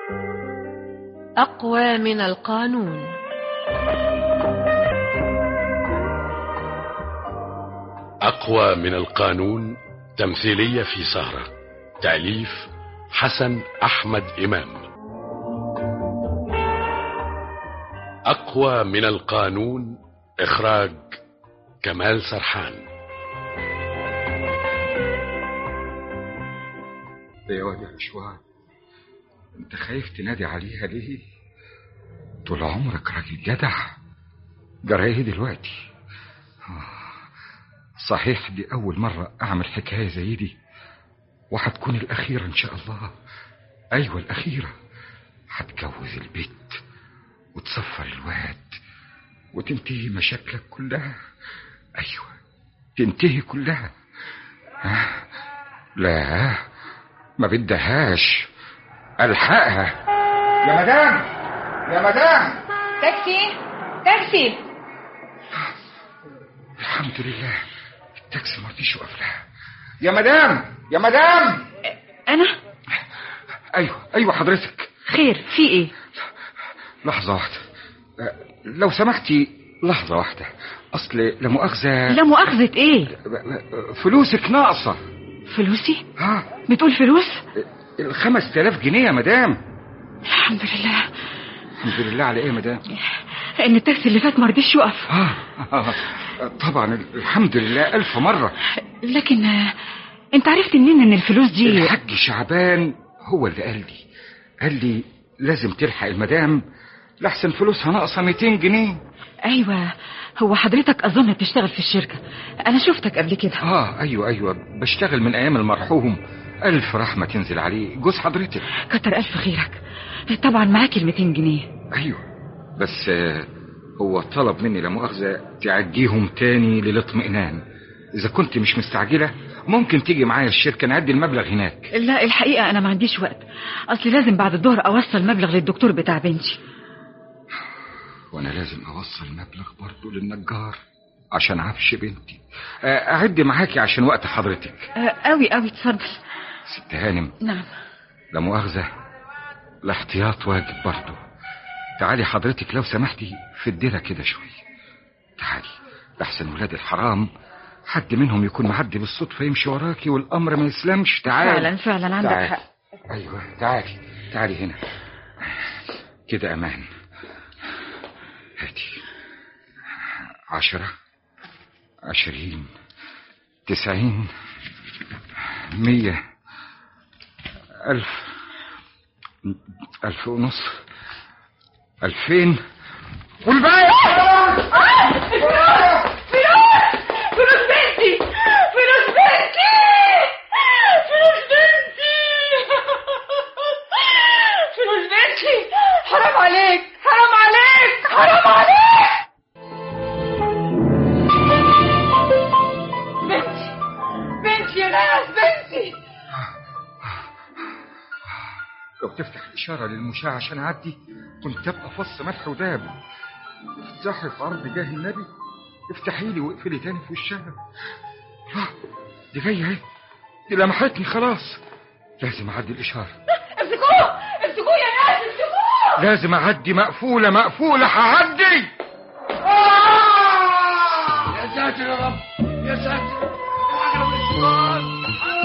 أقوى من القانون أقوى من القانون تمثيلية في سهرة تأليف حسن أحمد إمام أقوى من القانون إخراج كمال سرحان يا واد يا رشوان انت خايف تنادي عليها ليه طول عمرك راجل جدع جرى ايه دلوقتي آه، صحيح دي اول مرة اعمل حكاية زي دي وهتكون الاخيرة ان شاء الله ايوه الاخيرة هتجوز البيت وتصفر الواد وتنتهي مشاكلك كلها ايوه تنتهي كلها آه، لا ما بدهاش الحقها يا مدام يا مدام تاكسي تاكسي الحمد لله التاكسي ما رضيش يوقف لها يا مدام يا مدام انا ايوه ايوه حضرتك خير في ايه لحظه واحده أه، لو سمحتي لحظه واحده اصل لا مؤاخذه لا مؤاخذة ايه فلوسك ناقصه فلوسي ها بتقول فلوس الخمس تلاف جنيه يا مدام الحمد لله الحمد لله على ايه يا مدام ان التاكسي اللي فات ما رضيش يقف آه. آه. طبعا الحمد لله ألف مرة لكن آه، انت عرفت منين ان الفلوس دي الحاج شعبان هو اللي قال لي قال لي لازم تلحق المدام لحسن فلوسها ناقصة 200 جنيه ايوه هو حضرتك اظن بتشتغل في الشركة انا شفتك قبل كده اه ايوه ايوه بشتغل من ايام المرحوم الف رحمة تنزل عليه جوز حضرتك كتر الف خيرك طبعا معاك ال 200 جنيه ايوه بس آه، هو طلب مني لا مؤاخذة تعديهم تاني للاطمئنان اذا كنت مش مستعجلة ممكن تيجي معايا الشركة نعدي المبلغ هناك لا الحقيقة انا ما عنديش وقت اصل لازم بعد الظهر اوصل مبلغ للدكتور بتاع بنتي وانا لازم اوصل مبلغ برضه للنجار عشان عفش بنتي آه، اعد معاكي عشان وقت حضرتك آه، قوي قوي اتفضل ست هانم نعم لا مؤاخذة الاحتياط واجب برضه تعالي حضرتك لو سمحتي في الديرة كده شوية تعالي لحسن ولاد الحرام حد منهم يكون معدي بالصدفة يمشي وراكي والأمر ما يسلمش تعالي فعلا فعلا عندك تعالي. حق أيوة تعالي تعالي هنا كده أمان هاتي عشرة عشرين تسعين مية ألف ألف ونص ألفين والباقي فلوس بنتي فلوس بنتي فلوس بنتي فلوس بنتي حرام عليك حرام عليك حرام عليك بنتي بنتي يا ناس بنتي لو تفتح الإشارة للمشاة عشان أعدي كنت أبقى فص ملح وداب افتحي في عرض جاه النبي افتحي لي واقفلي تاني في وشها آه، دي جاية اهي دي لمحتني خلاص لازم أعدي الإشارة امسكوه امسكوه يا ناس امسكوه لازم أعدي مقفولة مقفولة هعدي يا ساتر يا رب يا ساتر العجلة من الشيطان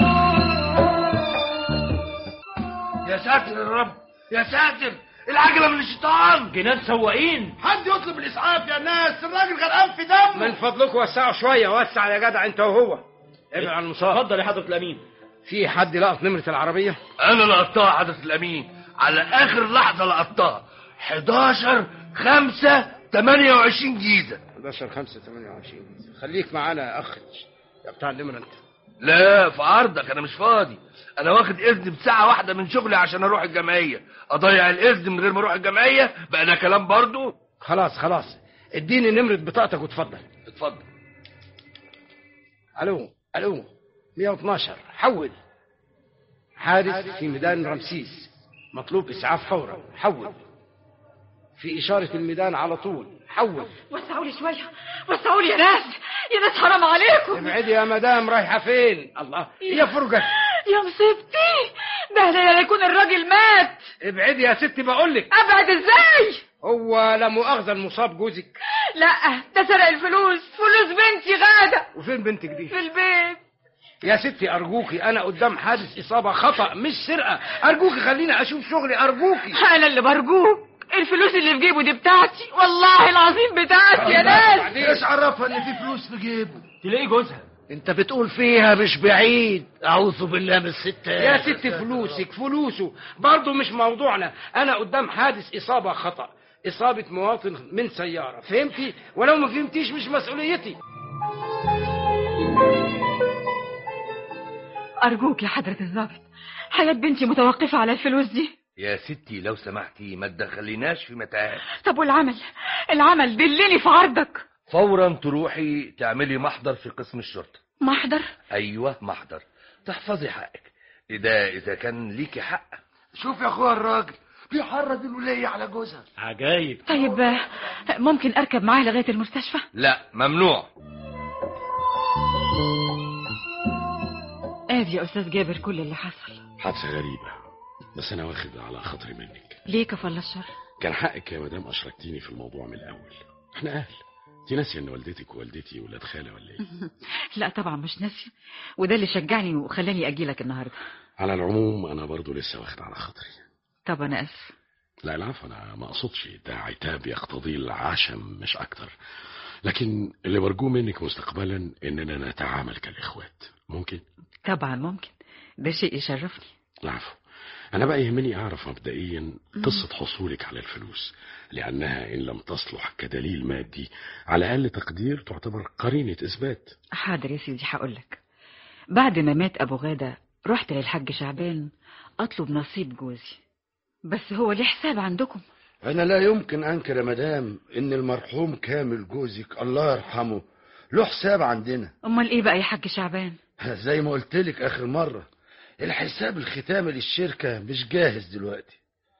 يا ساتر يا رب يا ساتر العجلة من الشيطان جنان سواقين حد يطلب الإسعاف يا ناس الراجل غرقان في دم من فضلكم وسعوا شويه وسع يا جدع انت وهو ابعد عن المصاب اتفضل يا حضره الامين في حد لقط نمره العربيه أنا لقطتها حضرة الأمين على آخر لحظة لقطتها 11 5 28 جيزة 11 5 28 خليك معانا يا اخ يا بتاع النمره انت لا في عرضك أنا مش فاضي أنا واخد إذن بساعة واحدة من شغلي عشان أروح الجمعية أضيع الإذن من غير ما أروح الجمعية بقى ده كلام برضو خلاص خلاص اديني نمره بطاقتك وتفضل اتفضل الو الو 112 حول حادث في ميدان رمسيس مطلوب اسعاف فورا حول في اشاره الميدان على طول حول وسعوا لي شويه وسعوا لي يا ناس يا ناس حرام عليكم ابعدي يا مدام رايحه فين الله يا فرجه يا مصيبتي ده لا يكون الراجل مات ابعدي يا ستي بقول لك ابعد ازاي هو لا مؤاخذه المصاب جوزك لا ده سرق الفلوس فلوس بنتي غادة وفين بنتك دي في البيت يا ستي ارجوكي انا قدام حادث اصابه خطا مش سرقه ارجوكي خليني اشوف شغلي ارجوكي انا اللي برجوك الفلوس اللي في جيبه دي بتاعتي والله العظيم بتاعتي يا ناس ايش عرفها ان في فلوس في جيبه تلاقي جوزها انت بتقول فيها مش بعيد اعوذ بالله من الستات يا ستي فلوسك فلوسه برضه مش موضوعنا انا قدام حادث اصابه خطا اصابه مواطن من سياره فهمتي ولو ما فهمتيش مش مسؤوليتي ارجوك يا حضرة الضابط حياة بنتي متوقفة على الفلوس دي يا ستي لو سمحتي ما تدخليناش في متاهات طب والعمل العمل دلني في عرضك فورا تروحي تعملي محضر في قسم الشرطه محضر ايوه محضر تحفظي حقك ده اذا كان ليكي حق شوف يا اخويا الراجل بيحرض الولية على جوزها عجايب طيب آه، ممكن اركب معاه لغاية المستشفى لا ممنوع ادي يا استاذ جابر كل اللي حصل حادثة غريبة بس أنا واخد على خاطري منك ليه كفل الشر كان حقك يا مدام أشركتيني في الموضوع من الأول احنا أهل انت ناسية إن والدتك ووالدتي ولاد خالة ولا إيه؟ لا طبعا مش ناسي وده اللي شجعني وخلاني اجيلك النهارده على العموم أنا برضو لسه واخد على خاطري طب انا اسف لا العفو أنا ما أقصدش ده عتاب يقتضي العشم مش أكتر لكن اللي برجوه منك مستقبلا إننا نتعامل كالإخوات ممكن؟ طبعا ممكن ده شيء يشرفني العفو أنا بقى يهمني أعرف مبدئيا قصة حصولك على الفلوس لأنها إن لم تصلح كدليل مادي على أقل تقدير تعتبر قرينة إثبات حاضر يا سيدي هقولك بعد ما مات ابو غادة رحت للحاج شعبان اطلب نصيب جوزي بس هو ليه حساب عندكم أنا لا يمكن أنكر يا مدام إن المرحوم كامل جوزك الله يرحمه له حساب عندنا امال ايه بقى يا حاج شعبان زي ما قلت لك آخر مرة الحساب الختامي للشركة مش جاهز دلوقتي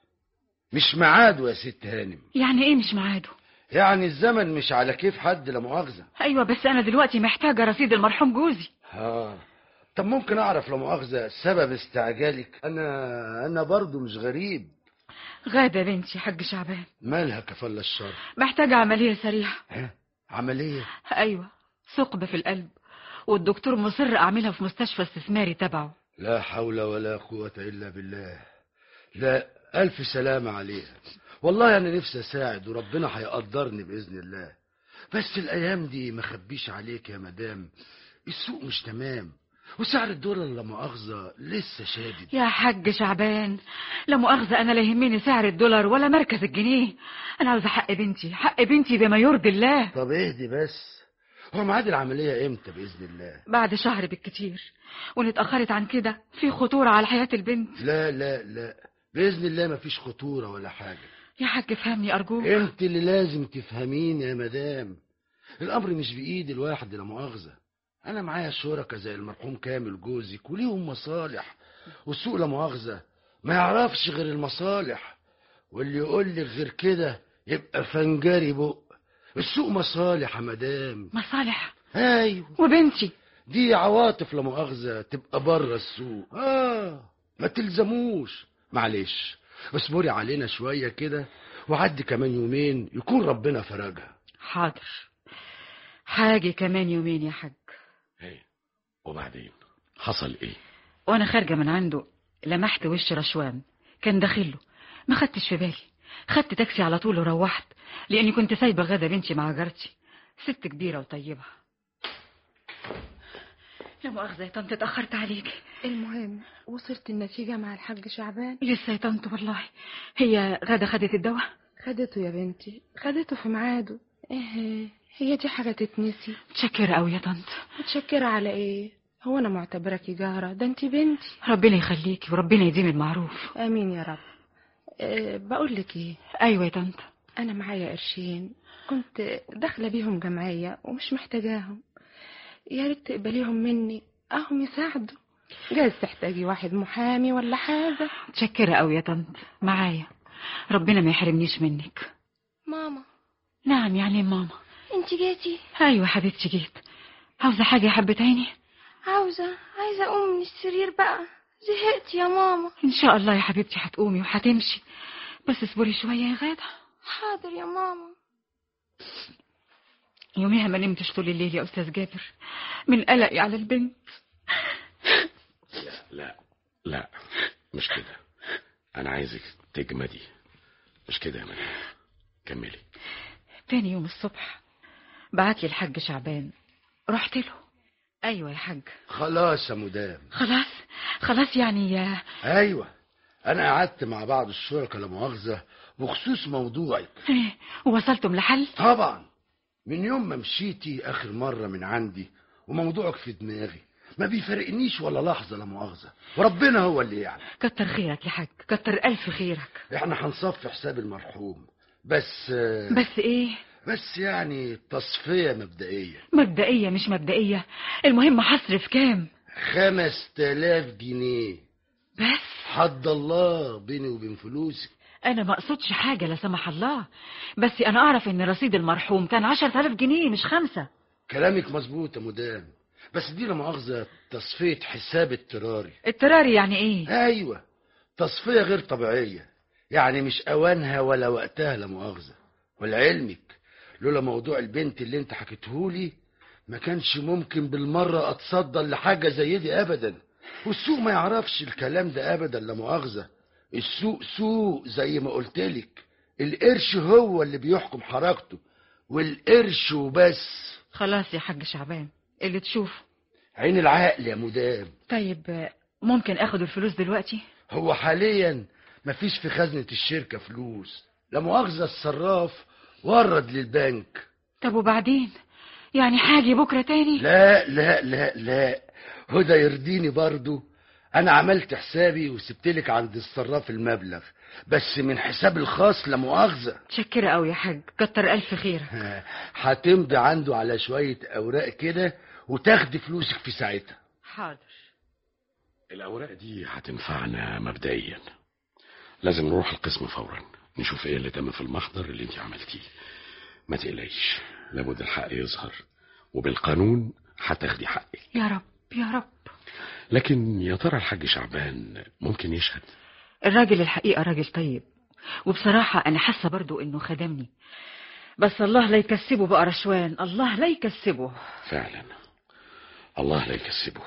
مش ميعاده يا ست هانم يعني ايه مش ميعاده يعني الزمن مش على كيف حد لا مؤاخذة ايوه بس انا دلوقتي محتاجه رصيد المرحوم جوزي اه طب ممكن أعرف لا مؤاخذة سبب استعجالك أنا أنا برضو مش غريب غادة بنتي حاج شعبان مالها كفل الشر محتاجه عمليه سريعه ها عملية ايوه ثقب في القلب والدكتور مصر اعملها في مستشفى استثماري تبعه لا حول ولا قوة إلا بالله لا ألف سلامة عليها والله أنا نفسي أساعد وربنا هيقدرني بإذن الله بس الأيام دي ما خبيش عليك يا مدام السوق مش تمام وسعر الدولار لا مؤاخذة لسه شادد يا حاج شعبان لا مؤاخذة أنا لا يهمني سعر الدولار ولا مركز الجنيه أنا عاوزة حق بنتي حق بنتي بما يرضي الله طب اهدي بس هو ميعاد العملية امتى بإذن الله بعد شهر بالكتير وإن اتأخرت عن كده في خطورة على حياة البنت لا لا لا بإذن الله مفيش خطورة ولا حاجة يا حاج فهمني أرجوك انت اللي لازم تفهمين يا مدام الامر مش بايد الواحد لا مؤاخذه انا معايا شركة زي المرحوم كامل جوزك وليهم مصالح والسوق لا مؤاخذه ما يعرفش غير المصالح واللي يقول لك غير كده يبقى فنجاري بق السوق مصالح يا مدام مصالح ايوه وبنتي دي عواطف لا مؤاخذه تبقى بره السوق اه ما تلزموش معلش اصبري علينا شويه كده وعدي كمان يومين يكون ربنا فرجها حاضر حاجة كمان يومين يا حاج ايه وبعدين حصل ايه وأنا خارجة من عنده لمحت وش رشوان كان داخله ما خدتش في بالي خدت تاكسي على طول وروحت لأني كنت سايبة غدا بنتي مع جارتي ست كبيرة وطيبة لا مؤاخذة يا طنط اتأخرت عليك المهم وصلت النتيجة مع الحاج شعبان لسه يا طنط والله هي غدا خدت الدواء خدته يا بنتي خدته في ميعاده ايه هي دي حاجة تتنسي متشكرة أوي يا طنط متشكرة على ايه هو انا معتبرك جارة ده انت بنتي ربنا يخليكي وربنا يديم المعروف امين يا رب أه بقول لك ايه أيوة يا طنط انا معايا قرشين كنت داخلة بيهم جمعية ومش محتاجاهم يا ريت تقبليهم مني اهم يساعدوا جايز تحتاجي واحد محامي ولا حاجة متشكرة أوي يا طنط معايا ربنا ما يحرمنيش منك ماما نعم يعني ماما انت جيتي أيوة حبيبتي جيت عاوزة حاجة يا حبة عيني عاوزة عايزة أقوم من السرير بقى زهقت يا ماما ان شاء الله يا حبيبتي هتقومي وهتمشي بس اصبري شويه يا غاده حاضر يا ماما يوميها ما نمتش طول الليل يا استاذ جابر من قلقي على البنت لا لا مش كده انا عايزك تجمدي مش كده يا مدام كملي تاني يوم الصبح بعت لي الحاج شعبان رحت له ايوه يا حاج خلاص يا مدام خلاص خلاص يعني يا ايوه انا قعدت مع بعض الشركاء لا مؤاخذه بخصوص موضوعك إيه، ووصلتم لحل طبعا من يوم ما مشيتي اخر مره من عندي وموضوعك في دماغي ما بيفرقنيش ولا لحظه لا مؤاخذه وربنا هو اللي يعلم كتر خيرك يا حاج كتر الف خيرك احنا هنصفي حساب المرحوم بس آه، بس ايه بس يعني تصفيه مبدئيه مبدئية مش مبدئية المهم هصرف كام خمس تلاف جنيه بس حد الله بيني وبين فلوسي انا ما اقصدش حاجة لا سمح الله بس انا اعرف ان رصيد المرحوم كان عشر آلاف جنيه مش خمسة كلامك مظبوط يا مدام بس دي لا مؤاخذه تصفيه حساب اضطراري اضطراري يعني ايه ايوه تصفيه غير طبيعيه يعني مش اوانها ولا وقتها لا مؤاخذه ولعلمك لولا موضوع البنت اللي انت حكيتهولي ما كانش ممكن بالمره اتصدى لحاجه زي دي ابدا والسوق ما يعرفش الكلام ده ابدا لا مؤاخذه السوق سوق زي ما قلتلك القرش هو اللي بيحكم حركته والقرش وبس خلاص يا حاج شعبان اللي تشوفه عين العقل يا مدام طيب آه، ممكن اخد الفلوس دلوقتي هو حاليا مفيش في خزنة الشركة فلوس لا مؤاخذة الصراف ورد للبنك طب وبعدين يعني حاجي بكرة تاني لا لا لا لا هدى يرضيني برضو انا عملت حسابي وسبتلك عند الصراف المبلغ بس من حساب الخاص لا مؤاخذة متشكرة قوي يا حاج كتر الف خيرك هتمضي عنده على شوية اوراق كده وتاخدي فلوسك في ساعتها حاضر الأوراق دي هتنفعنا مبدئيا لازم نروح القسم فورا نشوف ايه اللي تم في المحضر اللي انت عملتيه ما تقلقيش لابد الحق يظهر وبالقانون هتاخدي حقك يا رب يا رب لكن يا ترى الحاج شعبان ممكن يشهد الراجل الحقيقة راجل طيب وبصراحة أنا حاسة برضو إنه خدمني بس الله لا يكسبه بقى رشوان الله لا يكسبه فعلا الله لا يكسبه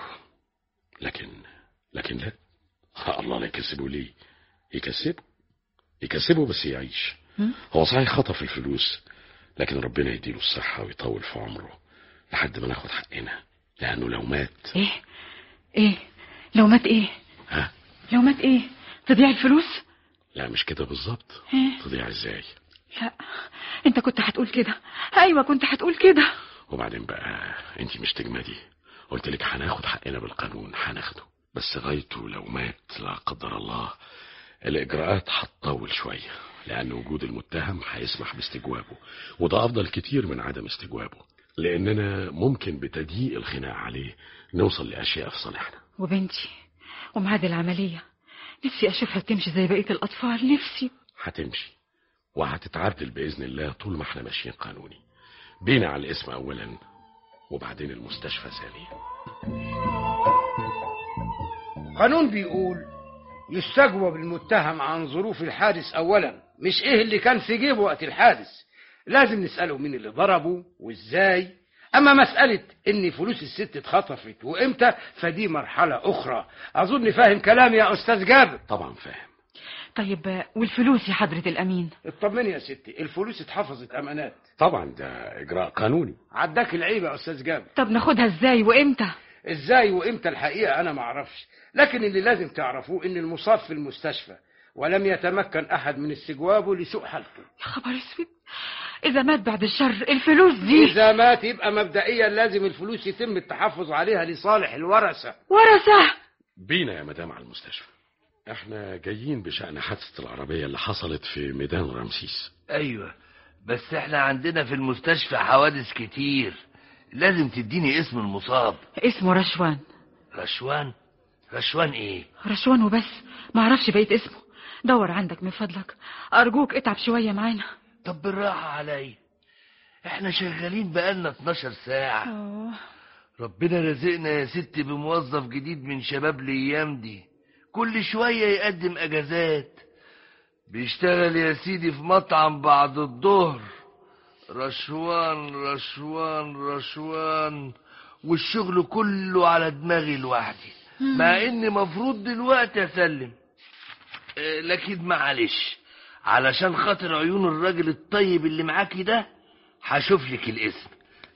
لكن لكن لا ها الله لا يكسبه ليه يكسبه يكسبه بس يعيش هم؟ هو صحيح خطف الفلوس لكن ربنا يديله الصحة ويطول في عمره لحد ما ناخد حقنا لأنه لو مات إيه إيه لو مات إيه ها لو مات إيه تضيع الفلوس لا مش كده بالظبط إيه؟ تضيع ازاي لا أنت كنت هتقول كده أيوة كنت هتقول كده وبعدين بقى انت مش تجمدي قلت لك هناخد حقنا بالقانون هناخده بس غايته لو مات لا قدر الله الإجراءات هتطول شوية لأن وجود المتهم هيسمح باستجوابه وده أفضل كتير من عدم استجوابه لأننا ممكن بتضييق الخناق عليه نوصل لأشياء في صالحنا وبنتي ومعاد العملية نفسي أشوفها تمشي زي بقية الأطفال نفسي هتمشي وهتتعدل بإذن الله طول ما احنا ماشيين قانوني بينا على الاسم أولا وبعدين المستشفى ثانيا قانون بيقول يستجوب المتهم عن ظروف الحادث اولا مش ايه اللي كان في جيبه وقت الحادث لازم نساله مين اللي ضربه وازاي اما مساله ان فلوس الست اتخطفت وامتى فدي مرحله اخرى اظن فاهم كلامي يا استاذ جابر طبعا فاهم طيب آه، والفلوس يا حضرة الأمين اطمني يا ستي الفلوس اتحفظت امانات طبعا ده إجراء قانوني عداك العيب يا استاذ جابر طب ناخدها إزاي وإمتى ازاي وامتى الحقيقه انا ما اعرفش لكن اللي لازم تعرفوه ان المصاب في المستشفى ولم يتمكن احد من استجوابه لسوء حالته يا خبر اسود إذا مات بعد الشر الفلوس دي اذا مات يبقى مبدئيا لازم الفلوس يتم التحفظ عليها لصالح الورثه ورثة بينا يا مدام على المستشفى احنا جايين بشأن حادثة العربية اللي حصلت في ميدان رمسيس ايوه بس احنا عندنا في المستشفى حوادث كتير لازم تديني اسم المصاب اسمه رشوان رشوان رشوان ايه رشوان وبس ما اعرفش بقيت اسمه دور عندك من فضلك أرجوك اتعب شوية معانا طب بالراحة عليا احنا شغالين بقالنا 12 ساعة أوه. ربنا رزقنا يا ستي بموظف جديد من شباب الايام دي كل شوية يقدم اجازات بيشتغل يا سيدي في مطعم بعد الظهر رشوان رشوان رشوان والشغل كله على دماغي لوحدي مع اني مفروض دلوقتي اسلم آه، لكن معلش علشان خاطر عيون الراجل الطيب اللي معاكي ده هشوف لك الاسم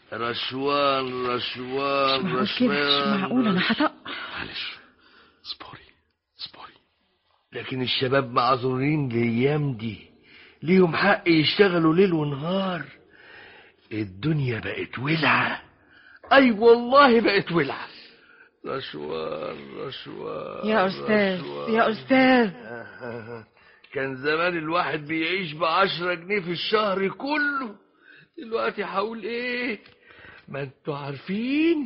رشوان رشوان مش معقول كده مش رشوان معقول انا هطق معلش اصبري اصبري لكن الشباب معذورين الايام دي ليهم حق يشتغلوا ليل ونهار الدنيا بقت ولعة اي والله بقت ولعة رشوان رشوان يا استاذ رشوان. يا استاذ كان زمان الواحد بيعيش بعشرة جنيه في الشهر كله دلوقتي هقول ايه ما انتوا عارفين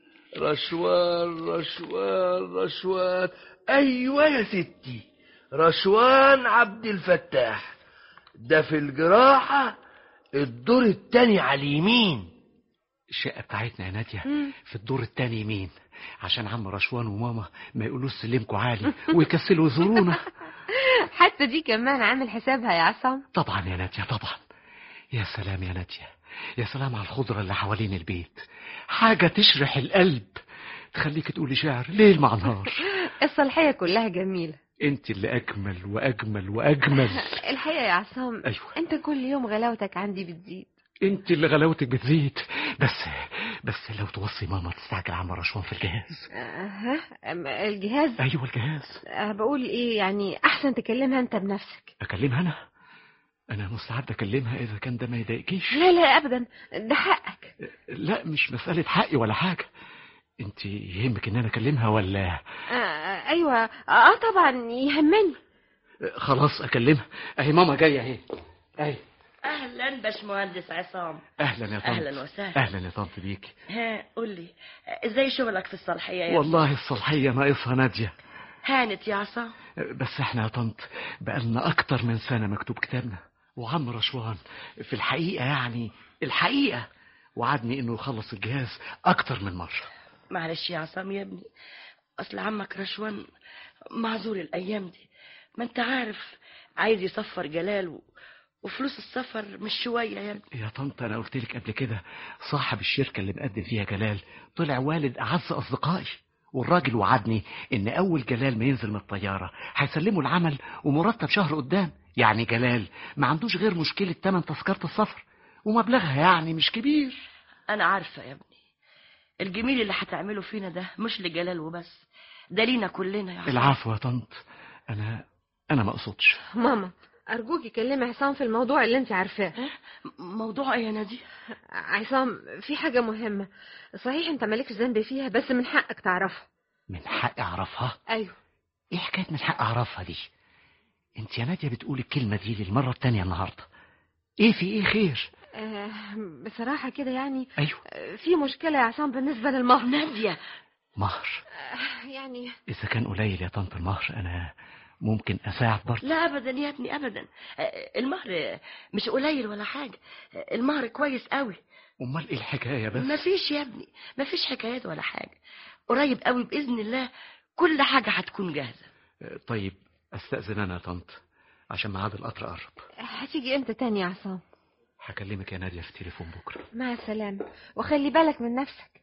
رشوان رشوان رشوان ايوه يا ستي رشوان عبد الفتاح ده في الجراحة الدور التاني على اليمين الشقة بتاعتنا يا نادية في الدور التاني يمين عشان عم رشوان وماما ما يقولوش سلمكوا عالي ويكسلوا يزورونا حتى دي كمان عامل حسابها يا عصام طبعا يا نادية طبعا يا سلام يا نادية يا سلام على الخضرة اللي حوالين البيت حاجة تشرح القلب تخليك تقولي شعر ليل مع نهار الصلاحية كلها جميلة انت اللي اجمل واجمل واجمل الحقيقة يا عصام ايوه انت كل يوم غلاوتك عندي بتزيد انت اللي غلاوتك بتزيد بس بس لو توصي ماما تستعجل عم رشوان في الجهاز أها أم- الجهاز ايوه الجهاز أه بقول ايه يعني احسن تكلمها انت بنفسك اكلمها انا انا مستعد اكلمها اذا كان ده ما يضايقكيش لا لا ابدا ده حقك لا مش مسألة حقي ولا حاجة انت يهمك ان انا اكلمها ولا آه ايوه اه طبعا يهمني خلاص اكلمها اهي ماما جاية اهي اهي اهلا باشمهندس عصام اهلا يا طنط أهلاً وسهلا. اهلا يا طنط بيكي ها قول لي ازاي شغلك في الصلاحيه يا ابني؟ والله الصلاحية ناقصها نادية هانت يا عصام بس احنا يا طنط بقالنا اكتر من سنة مكتوب كتابنا وعم رشوان في الحقيقة يعني الحقيقة وعدني انه يخلص الجهاز اكتر من مرة معلش يا عصام يا ابني اصل عمك رشوان معذور الايام دي ما انت عارف عايز يسفر جلال و... وفلوس السفر مش شويه يا ابني يا طنط انا قلت لك قبل كده صاحب الشركة اللي مقدم فيها جلال طلع والد اعز اصدقائي والراجل وعدني ان اول جلال ما ينزل من الطيارة هيسلموا العمل ومرتب شهر قدام يعني جلال ما عندوش غير مشكلة تمن تذكرة السفر ومبلغها يعني مش كبير انا عارفه يا ابني الجميل اللي هتعمله فينا ده مش لجلال وبس ده لينا كلنا يا عصام العفو يا طنط انا انا ما اقصدش ماما ارجوكي كلمي عصام في الموضوع اللي انت عارفاه موضوع ايه يا نادي عصام في حاجة مهمة صحيح انت مالكش ذنب فيها بس من حقك تعرفها من حقي اعرفها ايوه ايه حكاية من حقي اعرفها دي انت يا نادية بتقولي الكلمة دي للمرة التانية النهاردة ايه في ايه خير آه بصراحة كده يعني ايوه آه، في مشكلة يا عصام بالنسبة للمهر نادية مهر آه، يعني اذا كان قليل يا طنط المهر انا ممكن اساعد برضه لا ابدا يا ابني ابدا آه، المهر مش قليل ولا حاجه آه، المهر كويس قوي امال ايه الحكاية بس مفيش يا ابني مفيش حكايات ولا حاجه قريب قوي باذن الله كل حاجه هتكون جاهزه طيب استأذن انا يا طنط عشان ميعاد القطر قرب هتيجي امتى تاني يا عصام هكلمك يا نادية في التليفون بكرة مع السلامة وخلي بالك من نفسك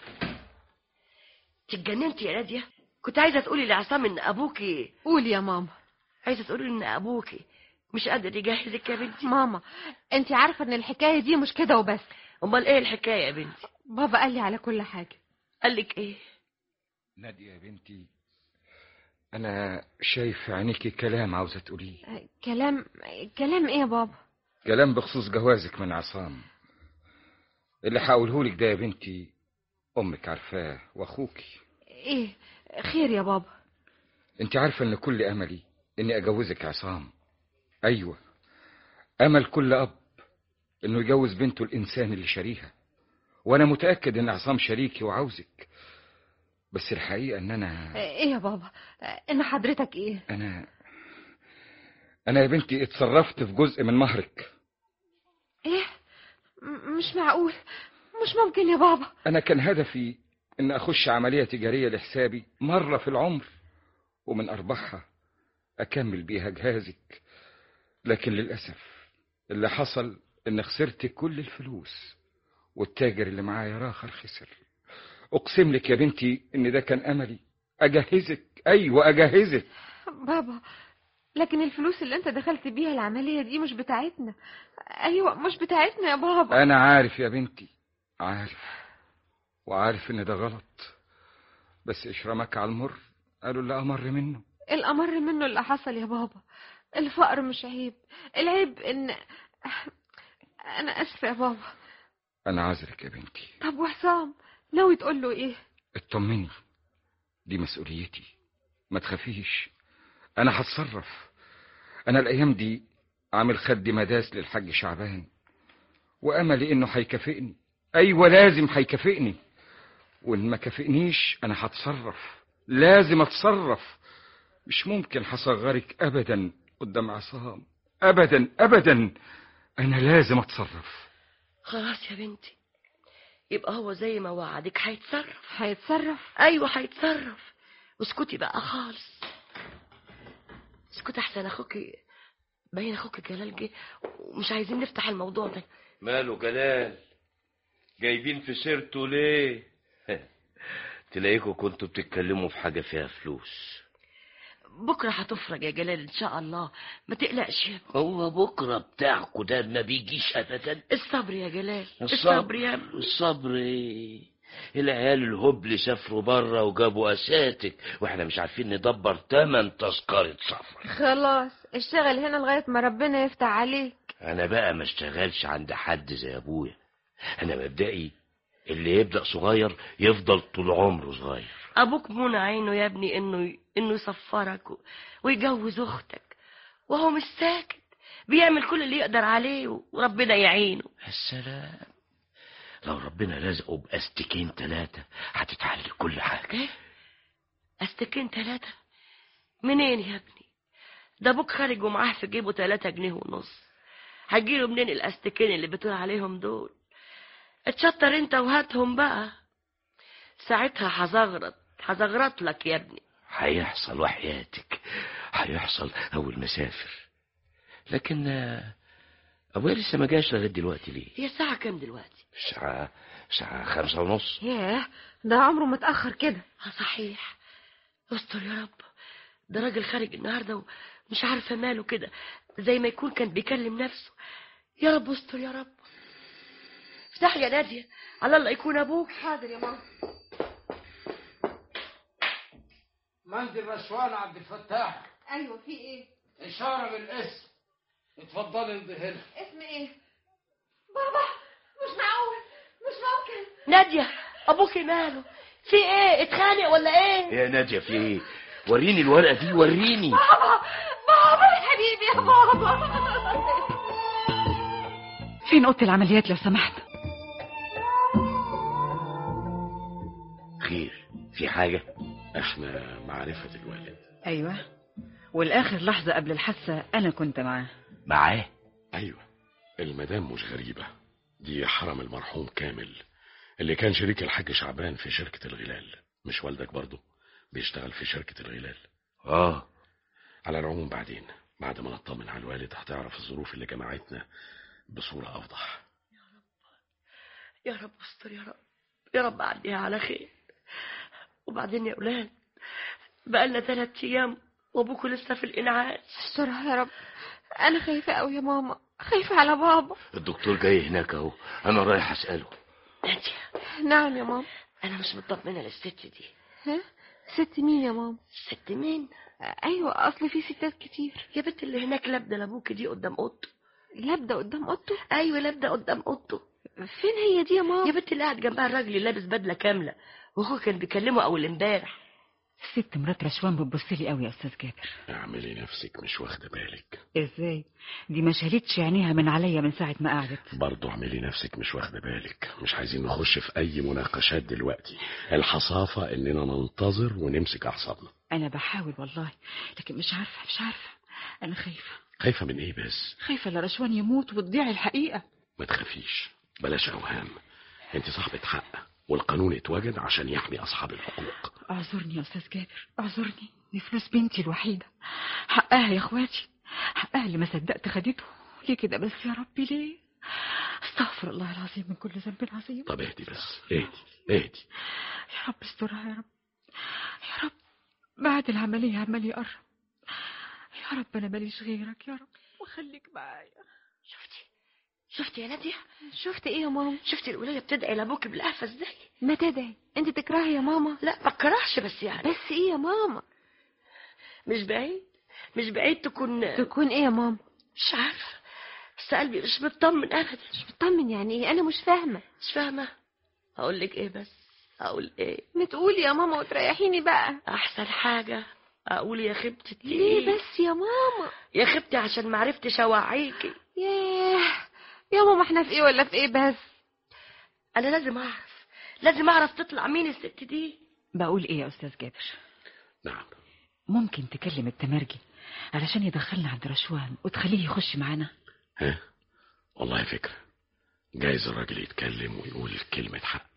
اتجننتي يا ناديه كنت عايزه تقولي لعصام ان ابوكي قولي يا ماما عايزه تقولي ان ابوكي مش قادر يجهزك يا بنتي ماما انت عارفة ان الحكاية دي مش كده وبس امال ايه الحكايه يا بنتي بابا قال لي على كل حاجة قال لك ايه نادية يا بنتي أنا شايف في عينيكي كلام عاوزة تقوليه آه، كلام كلام ايه يا بابا كلام بخصوص جوازك من عصام اللي هقولهولك ده يا بنتي أمك عارفاه وأخوكي ايه خير يا بابا أنت عارفة إن كل أملي إني أجوزك عصام أيوة أمل كل أب إنه يجوز بنته الإنسان اللي شاريها وأنا متأكد إن عصام شريكي وعاوزك بس الحقيقة إن أنا ايه يا بابا آه، ان حضرتك ايه أنا أنا يا بنتي اتصرفت في جزء من مهرك ايه م- مش معقول مش ممكن يا بابا أنا كان هدفي إن أخش عملية تجارية لحسابي مرة في العمر ومن أرباحها أكمل بيها جهازك لكن للأسف اللي حصل إن خسرت كل الفلوس والتاجر اللي معايا راخر خسر أقسم لك يا بنتي إن ده كان أملي أجهزك أيوة أجهزك بابا لكن الفلوس اللي انت دخلت بيها العملية دي مش بتاعتنا ايوه مش بتاعتنا يا بابا أنا عارف يا بنتي عارف وعارف إن ده غلط بس إشرامك على المر قالوا اللي أمر منه الأمر منه اللي حصل يا بابا الفقر مش عيب العيب ان انا اسفة يا بابا أنا عذرك يا بنتي طب وحسام ناوي تقول له ايه اطمني دي مسؤوليتي ما تخافيش انا هتصرف انا الايام دي عامل خد مداس للحاج شعبان واملي انه هيكافئني ايوه لازم هيكافئني وان ما كافئنيش انا هتصرف لازم اتصرف مش ممكن هصغرك ابدا قدام عصام ابدا ابدا انا لازم اتصرف خلاص يا بنتي يبقى هو زي ما وعدك هيتصرف هيتصرف ايوه هيتصرف واسكتي بقى خالص اسكتي احسن اخوكي باين اخوك جلال جه ومش عايزين نفتح الموضوع ده ماله جلال جايبين في سيرته ليه تلاقيكوا كنتوا بتتكلموا في حاجة فيها فلوس بكره هتفرج يا جلال ان شاء الله ما تقلقش يا ابني. هو بكرة بتاعكوا ده ما بيجيش أبدا الصبر يا جلال الصبر الصبر يا ابني الصبر ايه العيال الهبل سافروا بره وجابوا اساتك واحنا مش عارفين ندبر تمن تذكرة سفر خلاص اشتغل هنا لغاية ما ربنا يفتح عليك انا بقى ما اشتغلش عند حد زي ابويا انا مبدئي اللي يبدأ صغير يفضل طول عمره صغير ابوك منى عينه يا ابني انه انه يسفرك و- ويجوز اختك وهو مش ساكت بيعمل كل اللي يقدر عليه وربنا يعينه السلام لو ربنا رزقه باستكين ثلاثة هتتحل كل حاجة ايه استكين ثلاثة منين يا ابني ده ابوك خارج ومعاه في جيبه ثلاثة جنيه ونص هتجيله منين الاستكين اللي بتقول عليهم دول اتشطر انت وهاتهم بقى ساعتها هزغرط هزغرط لك يا ابني هيحصل وحياتك هيحصل اول ما اسافر لكن آه، ابويا لسه ما جاش لغايه دلوقتي ليه هي الساعة كام دلوقتي الساعة الساعة خمسة ونص ياه ده عمره متأخر كده اه صحيح استر يا رب ده راجل خارج النهارده ومش عارفه ماله كده زي ما يكون كان بيكلم نفسه يا رب استر يا رب افتح يا ناديه على الله يكون ابوك حاضر يا ماما مندي رشوان عبد الفتاح ايوه في ايه إشارة بالاسم اتفضلي امضي هنا اسم ايه بابا مش معقول مش ممكن ناديه ابوك ماله في ايه اتخانق ولا ايه يا نادية في ايه وريني الورقة دي وريني بابا بابا يا حبيبي يا بابا فين اوضه العمليات لو سمحت خير في حاجة احنا معرفة الوالد ايوه والاخر لحظه قبل الحادثه انا كنت معاه معاه ايوه المدام مش غريبة دي حرم المرحوم كامل اللي كان شريك الحاج شعبان في شركة الغلال مش والدك برضه بيشتغل في شركة الغلال اه على العموم بعدين بعد ما نطمن على الوالد هتعرف الظروف اللي جمعتنا بصورة أوضح يا رب استر يا رب يا رب عديها على خير وبعدين يا اولاد بقالنا ثلاث ايام وابوكوا لسه في الانعاش استرها يا رب انا خايفة قوي يا ماما خايفة على بابا الدكتور جاي هناك اهو انا رايح اسأله ناديه نعم يا ماما انا مش مطمنه للست دي ها ست مين يا ماما ست مين ايوه اصل في ستات كتير يا بنت اللي هناك لابده لابوكي دي قدام اوضته لابده قدام اوضته ايوه لابده قدام اوضته فين هي دي يا ماما يا بنت اللي قاعد جنبها الراجل اللي لابس بدله كامله واخوه كان بيكلمه اول امبارح الست مرات رشوان بتبص لي قوي يا استاذ جابر اعملي نفسك مش واخدة بالك ازاي دي ما شالتش عينيها من عليا من ساعه ما قعدت برضه اعملي نفسك مش واخدة بالك مش عايزين نخش في أي مناقشات دلوقتي الحصافة إننا ننتظر ونمسك أعصابنا انا بحاول والله لكن مش عارفه مش عارفه انا خايفه خايفة من إيه بس خايفه لا رشوان يموت وتضيع الحقيقه ما تخافيش بلاش أوهام أنت صاحبة حق والقانون اتوجد عشان يحمي أصحاب الحقوق اعذرني يا استاذ جابر اعذرني دي فلوس بنتي الوحيدة حقها يا اخواتي حقها اللي ما صدقت خدته ليه كده بس يا ربي ليه استغفر الله العظيم من كل ذنب عظيم طب اهدي بس اهدي اهدي يا رب استرها يا رب يا رب بعد العملية عمال يقرب يا رب أنا ماليش غيرك يا رب وخليك معايا شفتي شفتي يا نادية شفت ايه يا ماما شفتي الولاية بتدعي لابوك بالقفا ازاي ما تدعي انت تكرهي يا ماما لا ما اكرهش بس يعني بس ايه يا ماما مش بعيد مش بعيد تكون تكون ايه يا ماما مش عارفة بس قلبي مش مطمن ابدا مش بتطمن يعني ايه انا مش فاهمه مش فاهمة هقول لك ايه بس هقول ايه ما تقولي يا ماما وتريحيني بقى احسن حاجة اقول يا خيبتي ليه بس يا ماما يا خيبتي عشان ما عرفتش اوعيكي ياه يا ماما احنا في ايه ولا في ايه بس انا لازم اعرف لازم اعرف تطلع مين الست دي بقول ايه يا استاذ جابر نعم ممكن تكلم التمرجي علشان يدخلنا عند رشوان وتخليه يخش معانا ها والله فكرة جايز الراجل يتكلم ويقول كلمة حق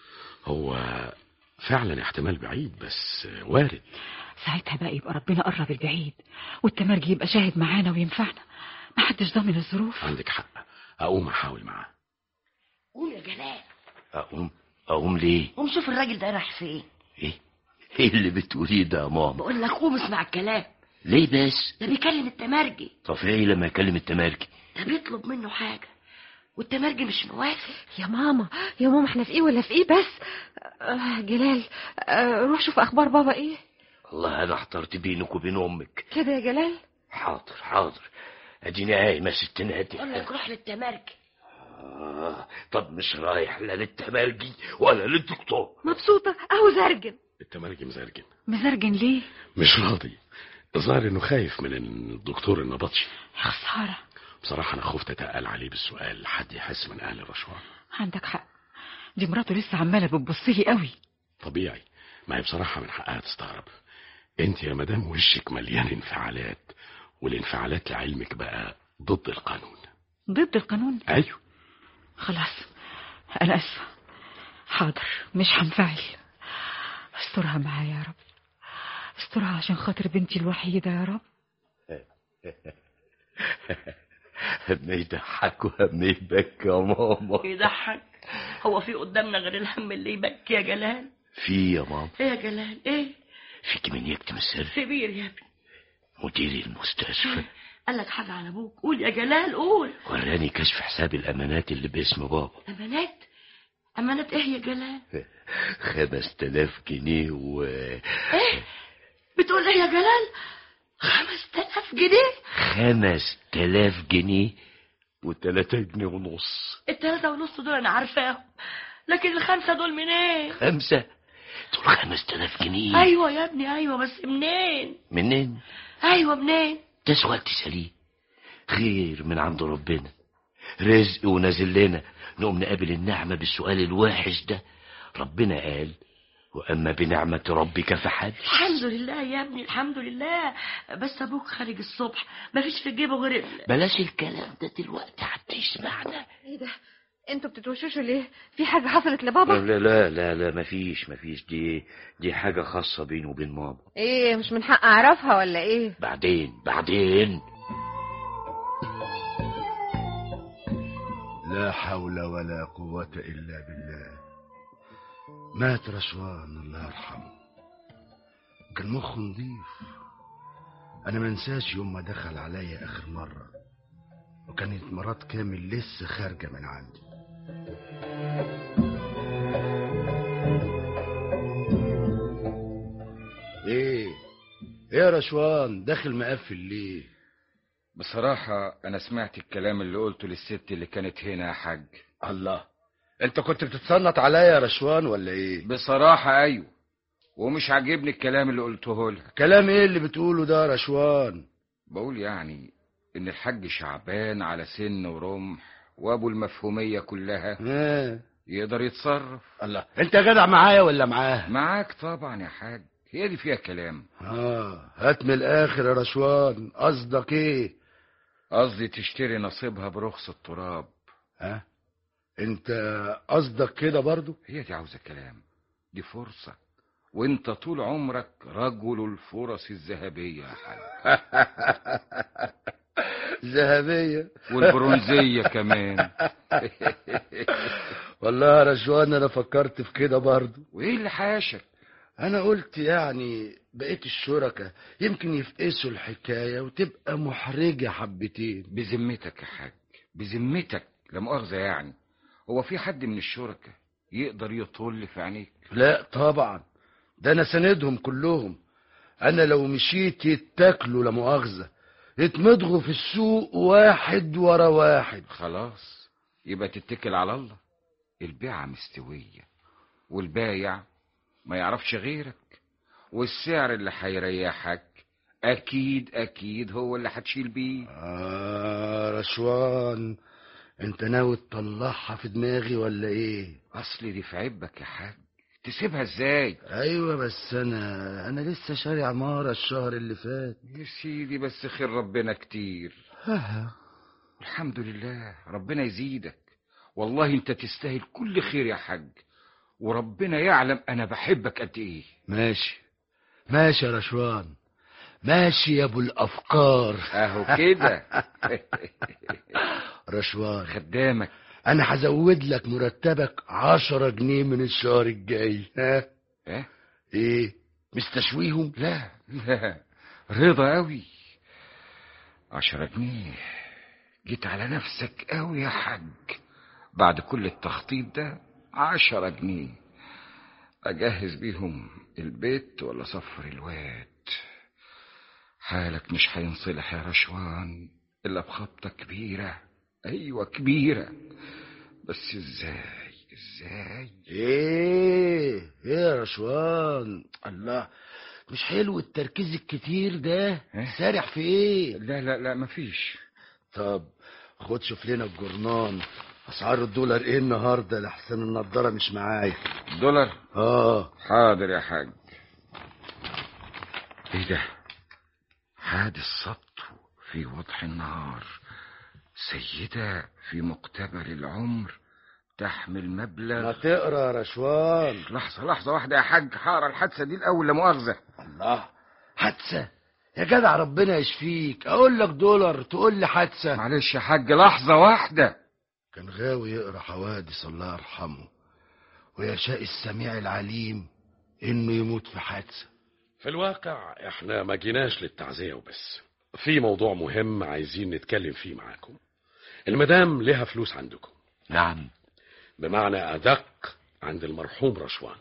هو فعلا احتمال بعيد بس وارد ساعتها بقى يبقى ربنا قرب البعيد والتمرجي يبقى شاهد معانا وينفعنا محدش ضامن الظروف عندك حق اقوم احاول معاه قوم يا جلال اقوم اقوم ليه قوم شوف الراجل ده راح فين ايه ايه اللي بتقوليه ده يا ماما بقول لك قوم اسمع الكلام ليه بس ده بيكلم التمرجي طب ايه لما يكلم التماركي ده بيطلب منه حاجة والتمرجي مش موافق يا ماما يا ماما احنا في ايه ولا في ايه بس آه جلال آه روح شوف اخبار بابا ايه والله انا احترت بينك وبين امك كده يا جلال حاضر حاضر اديني قايمه ست نادي بقول لك روح للتمرجي آه طب مش رايح لا للتمرجي ولا للدكتور مبسوطه اهو زرجن التمرجي مزرجن مزرجن ليه مش راضي الظاهر انه خايف من الدكتور النبطشي يا خسارة بصراحة انا خفت اتقل عليه بالسؤال لحد يحس من اهل الرشوان عندك حق دي مراته لسه عمالة بتبصلي قوي طبيعي ما هي بصراحة من حقها تستغرب انت يا مدام وشك مليان انفعالات والانفعالات لعلمك بقى ضد القانون ضد القانون ايوه خلاص انا اسفة حاضر مش هنفعل استرها معايا يا رب استرها عشان خاطر بنتي الوحيدة يا رب هم يضحك وهم يبكي يا ماما يضحك هو في قدامنا غير الهم اللي يبكي يا جلال في يا ماما ايه يا جلال ايه فيك من يكتم السر كبير يا ابني مدير المستشفى قال لك حاجة على ابوك قول يا جلال قول وراني كشف حساب الامانات اللي باسم بابا امانات امانات ايه يا جلال خمس تلاف جنيه و ايه بتقول ايه يا جلال خمس تلاف جنيه خمس تلاف جنيه وتلاتة جنيه ونص التلاتة ونص دول انا عارفاهم لكن الخمسة دول منين خمسة دول خمس تلاف جنيه ايوه يا ابني ايوه بس منين منين ايوه منين ده سؤال تسأليه خير من عند ربنا رزق ونازل لنا نقوم نقابل النعمة بالسؤال الوحش ده ربنا قال وأما بنعمة ربك فحدث الحمد لله يا ابني الحمد لله بس ابوك خارج الصبح مفيش في جيبه غير ال- بلاش الكلام ده دلوقتي حتى يسمعنا ايه ده انتوا بتتوشوشوا ليه في حاجه حصلت لبابا لا لا لا لا مفيش مفيش دي دي حاجة خاصة بيني وبين ماما ايه مش من حق اعرفها ولا ايه بعدين بعدين لا حول ولا قوة إلا بالله مات رشوان الله يرحمه كان مخه نضيف أنا منساش يوم ما دخل عليا آخر مرة وكانت مرات كامل لسه خارجة من عندي ايه ايه يا رشوان داخل مقفل ليه بصراحة أنا سمعت الكلام اللي قلته للست اللي كانت هنا يا حاج الله انت كنت بتتصنت عليا يا رشوان ولا ايه بصراحة أيوه ومش عاجبني الكلام اللي قلته لها كلام ايه اللي بتقوله ده يا رشوان بقول يعني إن الحاج شعبان على سن ورمح وأبو المفهومية كلها اه يقدر يتصرف الله انت جدع معايا ولا معاه معاك طبعا يا حاج هي دي فيها كلام اه هات من الاخر يا رشوان قصدك ايه قصدي تشتري نصيبها برخص التراب ها انت قصدك كده برضو هي دي عاوزة كلام دي فرصة وانت طول عمرك رجل الفرص الذهبية يا حاج ذهبية والبرونزية كمان والله يا رشوان انا فكرت في كده برضه وايه اللي حاشك انا قلت يعني بقيت الشركة يمكن يفقسوا الحكاية وتبقى محرجة حبتين بذمتك يا حاج بذمتك لا مؤاخذة يعني هو في حد من الشركة يقدر يطل في عينيك لا طبعا ده انا سندهم كلهم انا لو مشيت يتاكلوا لا مؤاخذة يتمضغوا في السوق واحد ورا واحد خلاص يبقى تتكل على الله البيعة مستوية والبايع ما يعرفش غيرك والسعر اللي هيريحك اكيد اكيد هو اللي هتشيل بيه آه رشوان انت ناوي تطلعها في دماغي ولا ايه اصل دي في عبك يا حاج تسيبها ازاي ايوه بس انا انا لسه شاري عمارة الشهر اللي فات يا سيدي بس خير ربنا كتير آه. الحمد لله ربنا يزيدك والله انت تستاهل كل خير يا حاج وربنا يعلم انا بحبك قد ايه ماشي ماشي يا رشوان ماشي يا ابو الافكار اهو كده رشوان خدامك انا هزود لك مرتبك عشرة جنيه من الشهر الجاي ها ايه ايه مستشويهم لا لا رضا قوي عشرة جنيه جيت على نفسك قوي يا حاج بعد كل التخطيط ده عشرة جنيه أجهز بيهم البيت ولا صفر الواد حالك مش هينصلح يا رشوان إلا بخبطة كبيرة أيوة كبيرة بس إزاي إزاي ايه ايه يا رشوان الله مش حلو التركيز الكتير ده إيه؟ سارح في ايه لا لا لا مفيش طب خد شوف لنا الجرنان اسعار الدولار ايه النهارده لحسن النضاره مش معايا دولار اه حاضر يا حاج ايه ده حادث سطو في وضح النهار سيدة في مقتبل العمر تحمل ما مبلغ تقرا يا رشوان لحظة لحظة واحدة يا حاج هقرا الحادثة دي الأول لا مؤاخذة الله حادثه يا جدع ربنا يشفيك اقول لك دولار تقول لي حادثه معلش يا حاج لحظة واحدة كان غاوي يقرا حوادث الله يرحمه ويشاء السميع العليم انه يموت في حادثه في الواقع احنا ما جيناش للتعزية وبس في موضوع مهم عايزين نتكلم فيه معاكم المدام لها فلوس عندكم نعم بمعنى أدق عند المرحوم رشوان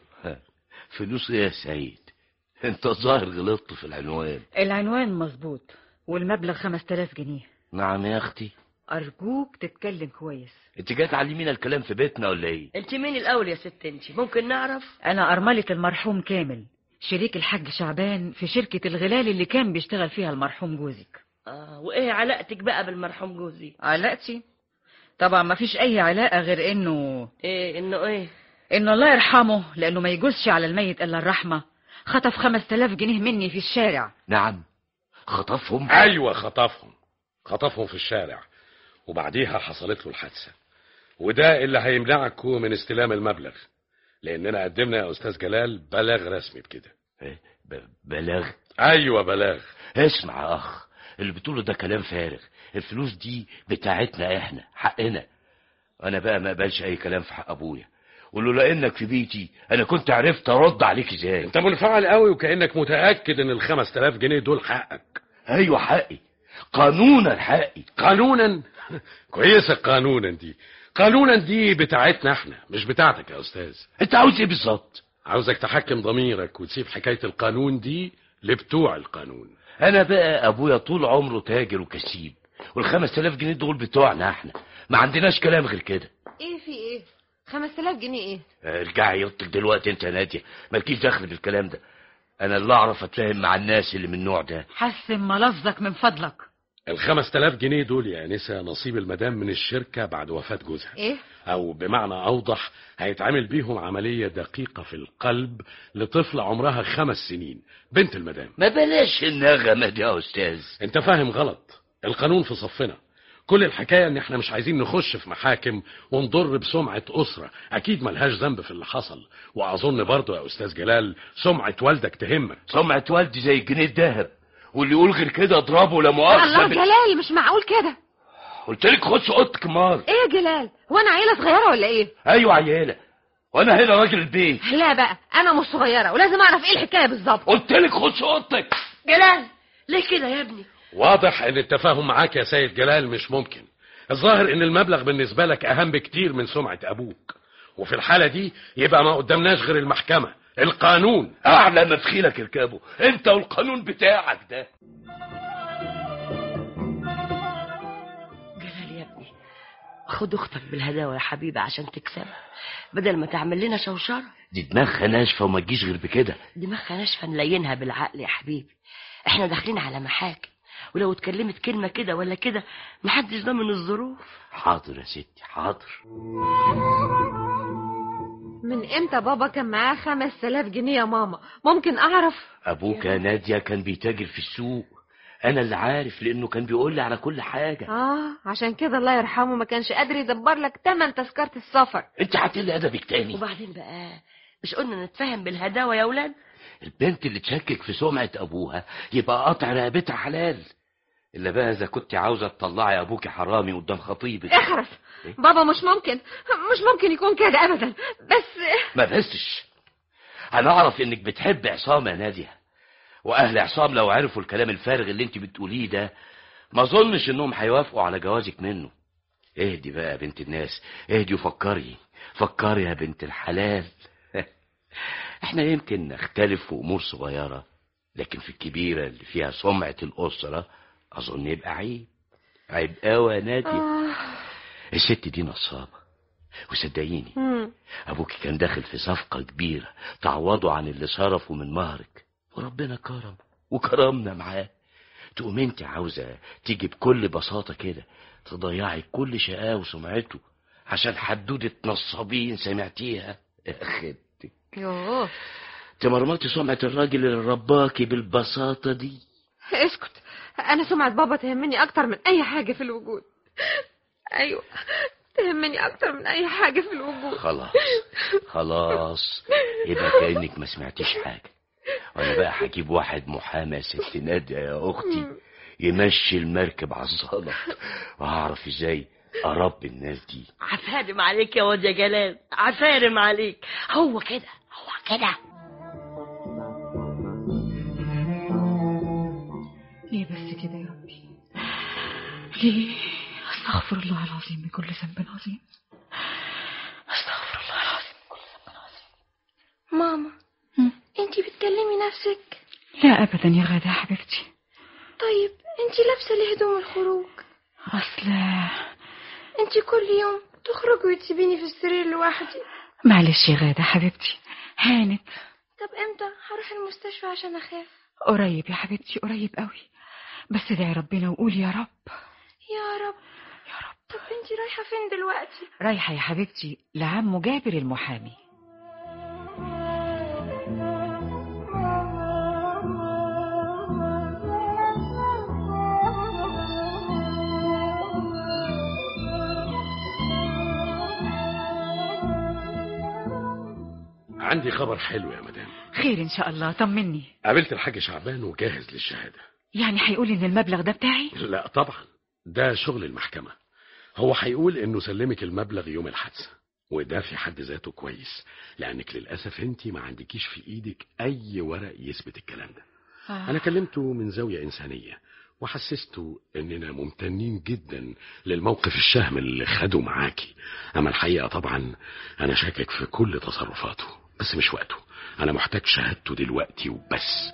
فلوس ايه يا سيد انت ظاهر غلطت في العنوان العنوان مظبوط والمبلغ 5000 جنيه نعم يا اختي أرجوك تتكلم كويس انت جاي تعلمينا الكلام في بيتنا ولا ايه انت مين الأول يا ست انت ممكن نعرف أنا أرملة المرحوم كامل شريك الحاج شعبان في شركة الغلال اللي كان بيشتغل فيها المرحوم جوزك آه وإيه علاقتك بقى بالمرحوم جوزي علاقتي طبعا ما فيش أي علاقة غير إنه إيه إنه إيه إنه الله يرحمه لأنه ما يجوزش على الميت إلا الرحمة خطف 5000 جنيه مني في الشارع نعم خطفهم أيوة خطفهم خطفهم في الشارع وبعديها حصلت له الحادثة وده اللي هيمنعكم من استلام المبلغ لأننا قدمنا يا أستاذ جلال بلاغ رسمي بكده إيه، ب- بلاغ أيوة بلاغ اسمع يا اخ اللي بتقوله ده كلام فارغ الفلوس دي بتاعتنا احنا حقنا انا بقى ما اقبلش اي كلام في حق ابويا ولولا انك في بيتي انا كنت عرفت ارد عليك ازاي انت منفعل قوي وكأنك متأكد ان الخمس تلاف جنيه دول حقك ايوه حقي قانونا حقي قانونا كويسة قانونا دي قانونا دي بتاعتنا احنا مش بتاعتك يا استاذ انت عاوز ايه بالظبط عاوزك تحكم ضميرك وتسيب حكاية القانون دي لبتوع القانون انا بقى ابويا طول عمره تاجر وكسيب والخمس تلاف جنيه دول بتوعنا احنا ما عندناش كلام غير كده ايه في ايه خمس تلاف جنيه ايه ارجعي يوطك دلوقتي انت يا ناديه مالكيش دخل بالكلام ده انا اللي اعرف اتفاهم مع الناس اللي من النوع ده حسن ملفظك من فضلك الخمس تلاف جنيه دول يا أنسة نصيب المدام من الشركة بعد وفاة جوزها ايه أو بمعنى أوضح هيتعمل بيهم عملية دقيقة في القلب لطفلة عمرها خمس سنين بنت المدام ما بلاش النغمه دي يا استاذ انت فاهم غلط القانون في صفنا كل الحكاية ان احنا مش عايزين نخش في محاكم ونضر بسمعة أسرة أكيد ملهاش ذنب في اللي حصل وأظن برضو يا أستاذ جلال سمعة والدك تهمك سمعة والدي زي الجنيه الذهب واللي يقول غير كده اضربه لا مؤاخذة الله بال- جلال مش معقول كده قلت لك خش اوضتك مال ايه يا جلال هو انا عيله صغيره ولا ايه ايوه عيالة وانا هنا راجل البيت لا بقى انا مش صغيره ولازم اعرف ايه الحكايه بالظبط قلت لك خش اوضتك جلال ليه كده يا ابني واضح ان التفاهم معاك يا سيد جلال مش ممكن الظاهر ان المبلغ بالنسبة لك اهم بكتير من سمعة ابوك وفي الحالة دي يبقى ما قدامناش غير المحكمة القانون اعلى ما في خيلك اركبه انت والقانون بتاعك ده جلال يا ابني خد اختك بالهداوه يا حبيبي عشان تكسبها بدل ما تعمل لنا شوشره دي دماغها ناشفه وما تجيش غير بكده دماغها ناشفه نلينها بالعقل يا حبيبي احنا داخلين على محاكم ولو اتكلمت كلمه كده ولا كده محدش ضامن الظروف حاضر يا ستي حاضر من امتى بابا كان معاه خمس تلاف جنيه يا ماما ممكن اعرف ابوك يا ناديه كان بيتاجر في السوق انا اللي عارف لانه كان بيقول لي على كل حاجه اه عشان كده الله يرحمه ما كانش قادر يدبر لك تمن تذكره السفر انت هتقلي ادبك تاني وبعدين بقى مش قلنا نتفاهم بالهداوه يا اولاد البنت اللي تشكك في سمعه ابوها يبقى قطع رقبتها حلال الا بقى اذا كنت عاوزه تطلعي ابوكي حرامي قدام خطيبك اخرس بابا مش ممكن مش ممكن يكون كده ابدا بس ما بسش انا اعرف انك بتحب عصام يا ناديه واهل عصام لو عرفوا الكلام الفارغ اللي انت بتقوليه ده ما اظنش انهم هيوافقوا على جوازك منه اهدي بقى يا بنت الناس اهدي وفكري فكري يا بنت الحلال احنا يمكن نختلف في امور صغيره لكن في الكبيره اللي فيها سمعه الاسره اظن يبقى عيب عيب قوي يا ناديه آه. الست دي نصابه وصدقيني مم. أبوك كان داخل في صفقة كبيرة تعوضه عن اللي صرفه من مهرك وربنا كرم وكرمنا معاه تقوم انت عاوزة تيجي بكل بساطة كده تضيعي كل شقاه وسمعته عشان حدودة نصابين سمعتيها يا خدتك يوه تمرمطي سمعة الراجل اللي رباكي بالبساطة دي اسكت انا سمعة بابا تهمني اكتر من اي حاجة في الوجود ايوه تهمني اكتر من اي حاجة في الوجود خلاص خلاص يبقى كأنك ما سمعتيش حاجة وانا بقى هجيب واحد محامي يا ست نادية يا اختي يمشي المركب على الزلط وهعرف ازاي اربي الناس دي عفارم عليك يا واد يا جلال عفارم عليك هو كده هو كده ليه بس كده يا ربي ليه استغفر الله العظيم من كل ذنب عظيم استغفر الله العظيم من كل ذنب عظيم ماما انتي بتكلمي نفسك لا ابدا يا غادة يا حبيبتي طيب انتي لابسه ليه هدوم الخروج اصل انتي كل يوم تخرجي وتسيبيني في السرير لوحدي معلش يا غادة حبيبتي هانت طب امتى هروح المستشفى عشان اخاف قريب يا حبيبتي قريب قوي بس ادعي ربنا وقول يا رب يا رب يا رب طب انتي رايحه فين دلوقتي رايحة يا حبيبتي لعمه جابر المحامي عندي خبر حلو يا مدام خير ان شاء الله طمني قابلت الحاج شعبان وجاهز للشهادة يعني هيقول ان المبلغ ده بتاعي لا طبعا ده شغل المحكمة هو هيقول انه سلمك المبلغ يوم الحادثة وده في حد ذاته كويس لانك للاسف انت ما عندكيش في ايدك اي ورق يثبت الكلام ده آه. انا كلمته من زاوية انسانية وحسسته اننا ممتنين جدا للموقف الشهم اللي خده معاكي اما الحقيقة طبعا انا شاكك في كل تصرفاته بس مش وقته انا محتاج شهادته دلوقتي وبس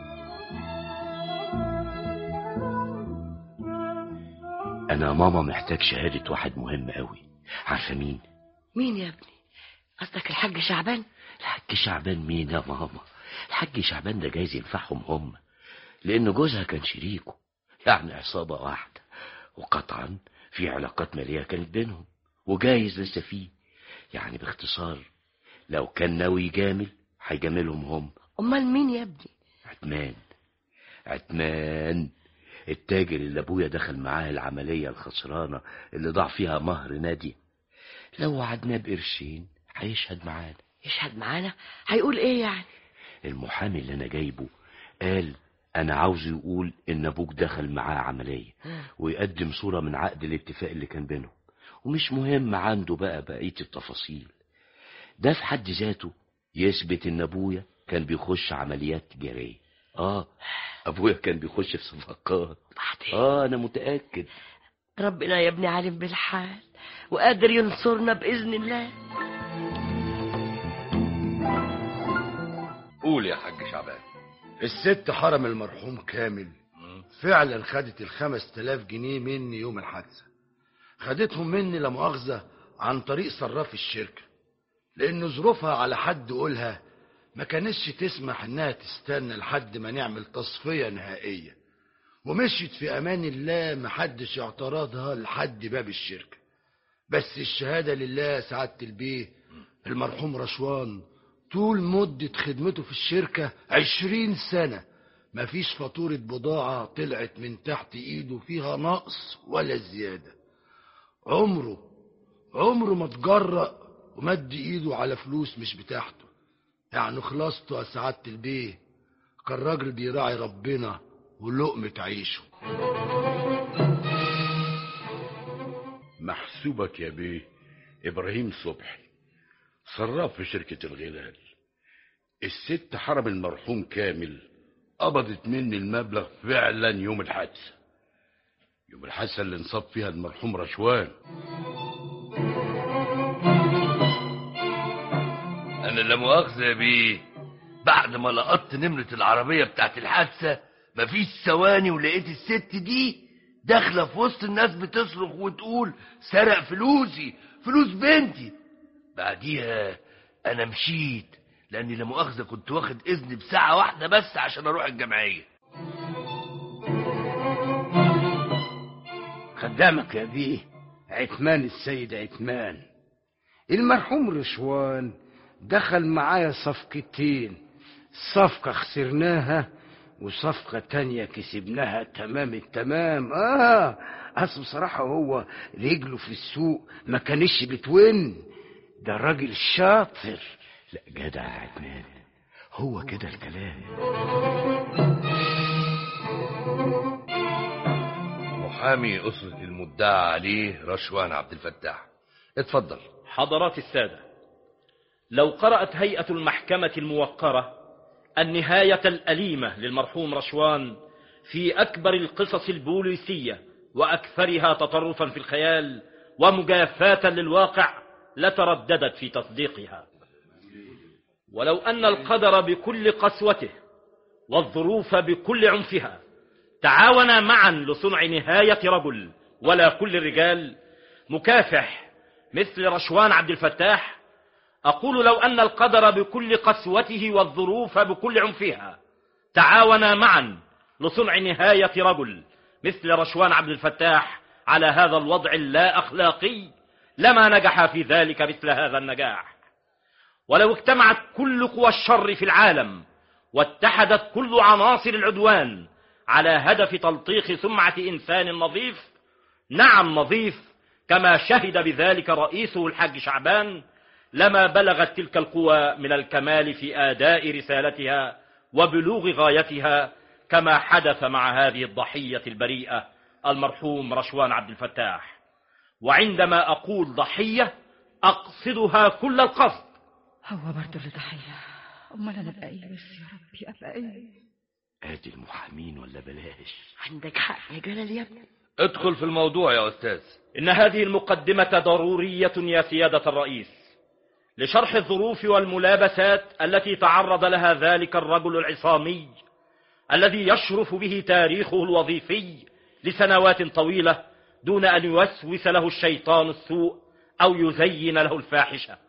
انا ماما محتاج شهادة واحد مهم قوي عارفة مين مين يا ابني قصدك الحاج شعبان الحاج شعبان مين يا ماما الحاج شعبان ده جايز ينفعهم هم لان جوزها كان شريكه يعني عصابة واحدة وقطعا في علاقات مالية كانت بينهم وجايز لسه فيه يعني باختصار لو كان ناوي يجامل هيجاملهم هم امال مين يا ابني عتمان عتمان التاجر اللي ابويا دخل معاه العملية الخسرانة اللي ضاع فيها مهر نادية لو وعدناه بقرشين هيشهد معانا يشهد معانا هيقول ايه يعني المحامي اللي انا جايبه قال انا عاوزه يقول ان ابوك دخل معاه عملية ويقدم صورة من عقد الاتفاق اللي كان بينهم ومش مهم عنده بقى بقية التفاصيل ده في حد ذاته يثبت ان ابويا كان بيخش عمليات تجارية اه ابويا كان بيخش في صفقات اه انا متأكد ربنا يا ابني عالم بالحال وقادر ينصرنا بإذن الله قول يا حاج شعبان الست حرم المرحوم كامل فعلا خدت الخمس تلاف جنيه مني يوم الحادثة خدتهم مني لمؤاخذة عن طريق صراف الشركة لأن ظروفها على حد قولها ما كانتش تسمح انها تستنى لحد ما نعمل تصفية نهائية ومشيت في امان الله محدش اعترضها لحد باب الشركة بس الشهادة لله سعادة البيه المرحوم رشوان طول مدة خدمته في الشركة عشرين سنة مفيش فاتورة بضاعة طلعت من تحت ايده فيها نقص ولا زيادة عمره عمره ما تجرأ ومد ايده على فلوس مش بتاعته يعني خلاصته يا سعادة البيه كان راجل بيراعي ربنا ولقمة عيشه محسوبك يا بيه إبراهيم صبحي صراف في شركة الغلال الست حرم المرحوم كامل قبضت مني المبلغ فعلا يوم الحادثة يوم الحادثة اللي انصاب فيها المرحوم رشوان انا لا مؤاخذه يا بيه بعد ما لقطت نمرة العربية بتاعت الحادثة مفيش ثواني ولقيت الست دي داخلة في وسط الناس بتصرخ وتقول سرق فلوسي فلوس بنتي بعديها انا مشيت لاني لا مؤاخذة كنت واخد اذن بساعة واحدة بس عشان اروح الجمعية خدامك يا بيه عثمان السيد عثمان المرحوم رشوان دخل معايا صفقتين صفقة خسرناها وصفقة تانية كسبناها تمام التمام اه اصل بصراحة هو رجله في السوق ما كانش بتون ده راجل شاطر لا جدع يا عدنان هو كده الكلام محامي أسرة المدعى عليه رشوان عبد الفتاح اتفضل حضرات السادة لو قرأت هيئة المحكمة الموقرة النهاية الأليمة للمرحوم رشوان في أكبر القصص البوليسية وأكثرها تطرفا في الخيال ومجافاة للواقع لترددت في تصديقها ولو أن القدر بكل قسوته والظروف بكل عنفها تعاونا معا لصنع نهاية رجل ولا كل الرجال مكافح مثل رشوان عبد الفتاح أقول لو أن القدر بكل قسوته والظروف بكل عنفها تعاونا معا لصنع نهاية رجل مثل رشوان عبد الفتاح على هذا الوضع اللا أخلاقي لما نجح في ذلك مثل هذا النجاح ولو اجتمعت كل قوى الشر في العالم واتحدت كل عناصر العدوان على هدف تلطيخ سمعة إنسان نظيف نعم نظيف كما شهد بذلك رئيسه الحاج شعبان لما بلغت تلك القوى من الكمال في آداء رسالتها وبلوغ غايتها كما حدث مع هذه الضحية البريئة المرحوم رشوان عبد الفتاح وعندما أقول ضحية أقصدها كل القصد هو برضه اللي ضحية أمال أنا أبقى إيه بس يا ربي أبقى إيه ادي المحامين ولا بلاش عندك حق يا جلال يا ابني ادخل في الموضوع يا أستاذ إن هذه المقدمة ضرورية يا سيادة الرئيس لشرح الظروف والملابسات التي تعرض لها ذلك الرجل العصامي الذي يشرف به تاريخه الوظيفي لسنوات طويلة دون أن يوسوس له الشيطان السوء أو يزين له الفاحشة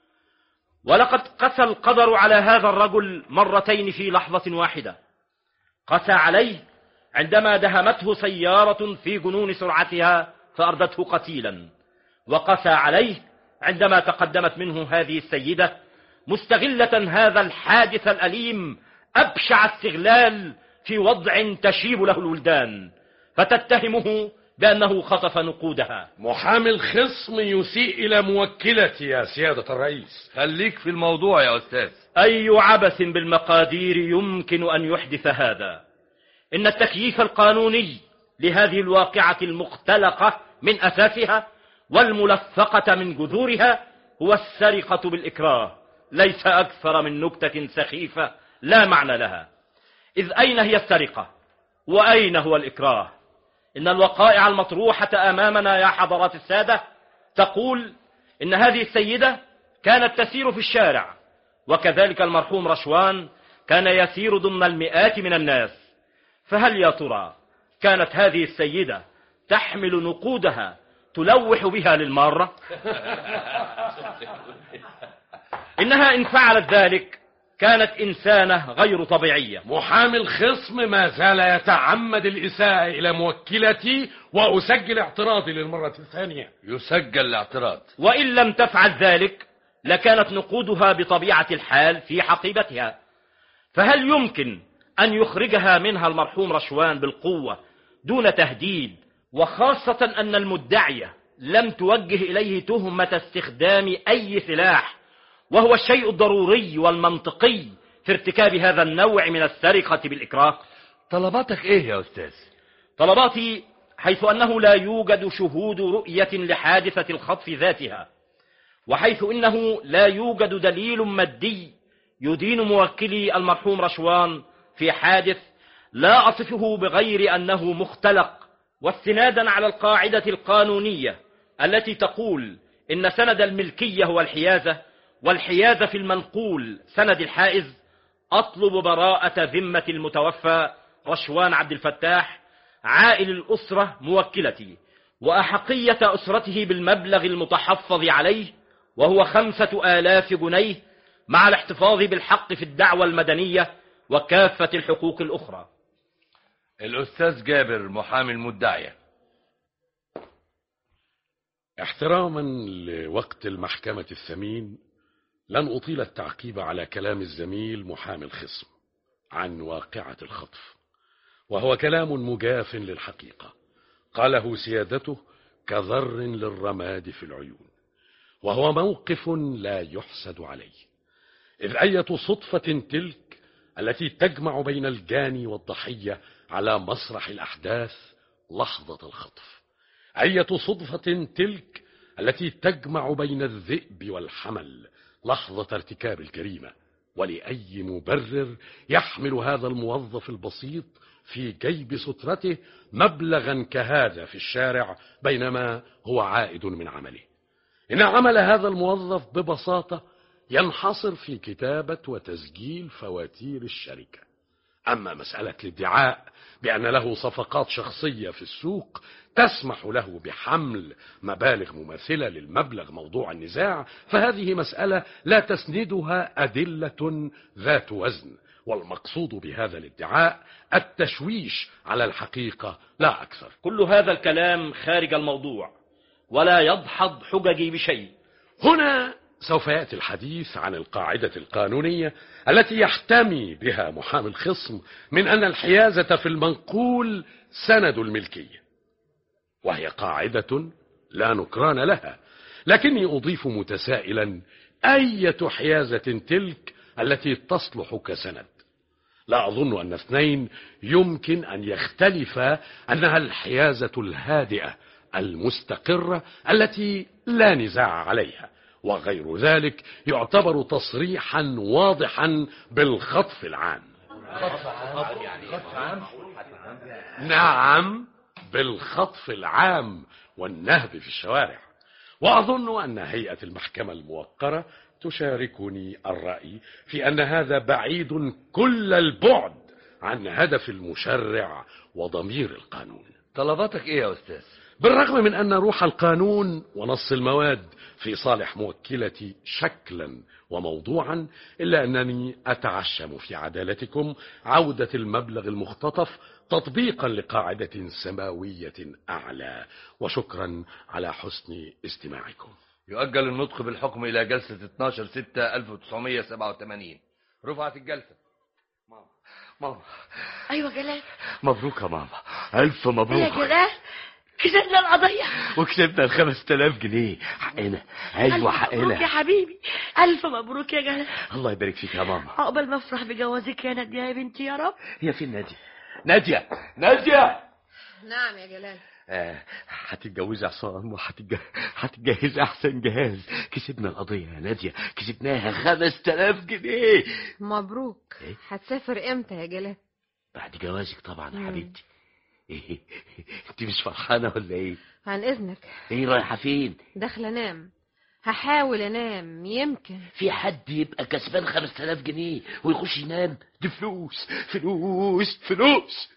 ولقد قسى القدر على هذا الرجل مرتين في لحظة واحدة قسى عليه عندما دهمته سيارة في جنون سرعتها فأردته قتيلا وقسى عليه عندما تقدمت منه هذه السيدة مستغلة هذا الحادث الأليم أبشع استغلال في وضع تشيب له الولدان فتتهمه بأنه خطف نقودها محامي الخصم يسيء إلى موكلتي يا سيادة الرئيس خليك في الموضوع يا أستاذ أي عبث بالمقادير يمكن أن يحدث هذا إن التكييف القانوني لهذه الواقعة المختلقة من أساسها والملفقة من جذورها هو السرقة بالإكراه ليس أكثر من نكتة سخيفة لا معنى لها إذ أين هي السرقة وأين هو الإكراه إن الوقائع المطروحة أمامنا يا حضرات السادة تقول إن هذه السيدة كانت تسير في الشارع وكذلك المرحوم رشوان كان يسير ضمن المئات من الناس فهل يا ترى كانت هذه السيدة تحمل نقودها تلوح بها للمارة إنها إن فعلت ذلك كانت إنسانة غير طبيعية محامي الخصم ما زال يتعمد الإساءة إلى موكلتي وأسجل اعتراضي للمرة الثانية يسجل الاعتراض وإن لم تفعل ذلك لكانت نقودها بطبيعة الحال في حقيبتها فهل يمكن أن يخرجها منها المرحوم رشوان بالقوة دون تهديد وخاصة أن المدعية لم توجه إليه تهمة استخدام أي سلاح وهو الشيء الضروري والمنطقي في ارتكاب هذا النوع من السرقة بالإكراه طلباتك إيه يا أستاذ طلباتي حيث أنه لا يوجد شهود رؤية لحادثة الخطف ذاتها وحيث إنه لا يوجد دليل مادي يدين موكلي المرحوم رشوان في حادث لا أصفه بغير أنه مختلق واستنادا على القاعدة القانونية التي تقول إن سند الملكية هو الحيازة والحيازة في المنقول سند الحائز أطلب براءة ذمة المتوفى رشوان عبد الفتاح عائل الأسرة موكلتي وأحقية أسرته بالمبلغ المتحفظ عليه وهو خمسة آلاف جنيه مع الاحتفاظ بالحق في الدعوة المدنية وكافة الحقوق الأخرى الأستاذ جابر محامي المدعية احتراما لوقت المحكمة الثمين لن أطيل التعقيب على كلام الزميل محامي الخصم عن واقعة الخطف وهو كلام مجاف للحقيقة قاله سيادته كذر للرماد في العيون وهو موقف لا يحسد عليه إذ أية صدفة تلك التي تجمع بين الجاني والضحية على مسرح الأحداث لحظة الخطف أية صدفة تلك التي تجمع بين الذئب والحمل لحظة ارتكاب الجريمة ولأي مبرر يحمل هذا الموظف البسيط في جيب سترته مبلغا كهذا في الشارع بينما هو عائد من عمله إن عمل هذا الموظف ببساطة ينحصر في كتابة وتسجيل فواتير الشركة أما مسألة الادعاء بأن له صفقات شخصية في السوق تسمح له بحمل مبالغ مماثلة للمبلغ موضوع النزاع فهذه مسألة لا تسندها أدلة ذات وزن والمقصود بهذا الادعاء التشويش على الحقيقة لا أكثر كل هذا الكلام خارج الموضوع ولا يدحض حججي بشيء هنا سوف يأتي الحديث عن القاعدة القانونية التي يحتمي بها محامي الخصم من أن الحيازة في المنقول سند الملكية وهي قاعدة لا نكران لها لكني أضيف متسائلا أية حيازة تلك التي تصلح كسند لا أظن أن اثنين يمكن أن يختلفا أنها الحيازة الهادئة المستقرة التي لا نزاع عليها وغير ذلك يعتبر تصريحا واضحا بالخطف العام نعم بالخطف العام والنهب في الشوارع وأظن أن هيئة المحكمة الموقرة تشاركني الرأي في أن هذا بعيد كل البعد عن هدف المشرع وضمير القانون طلباتك ايه يا استاذ بالرغم من أن روح القانون ونص المواد في صالح موكلتي شكلا وموضوعا إلا أنني أتعشم في عدالتكم عودة المبلغ المختطف تطبيقا لقاعدة سماوية أعلى وشكرا على حسن استماعكم يؤجل النطق بالحكم إلى جلسة 12 6 1987 رفعت الجلسة ماما ايوه جلال مبروك يا ماما ألف إيه مبروك يا جلال كسبنا القضية وكسبنا الخمس تلاف جنيه حقنا ألف أيوة مبروك يا حقنا حبيبي ألف مبروك يا جلال الله يبارك فيك يا ماما عقبال ما افرح بجوازك يا نادية يا بنتي يا رب هي فين نادية نادية نادية نعم يا جلال آه، هتتجوزي عصام وهتتج- هتتجهزي احسن جهاز كسبنا القضيه يا ناديه كسبناها خمس تلاف جنيه مبروك إيه؟ هتسافر امتى يا جلال بعد جوازك طبعا يا مم. حبيبتي ايه انت مش فرحانه ولا ايه عن اذنك ايه رايحه فين داخله انام هحاول انام يمكن في حد يبقى كسبان خمس تلاف جنيه ويخش ينام دي فلوس فلوس فلوس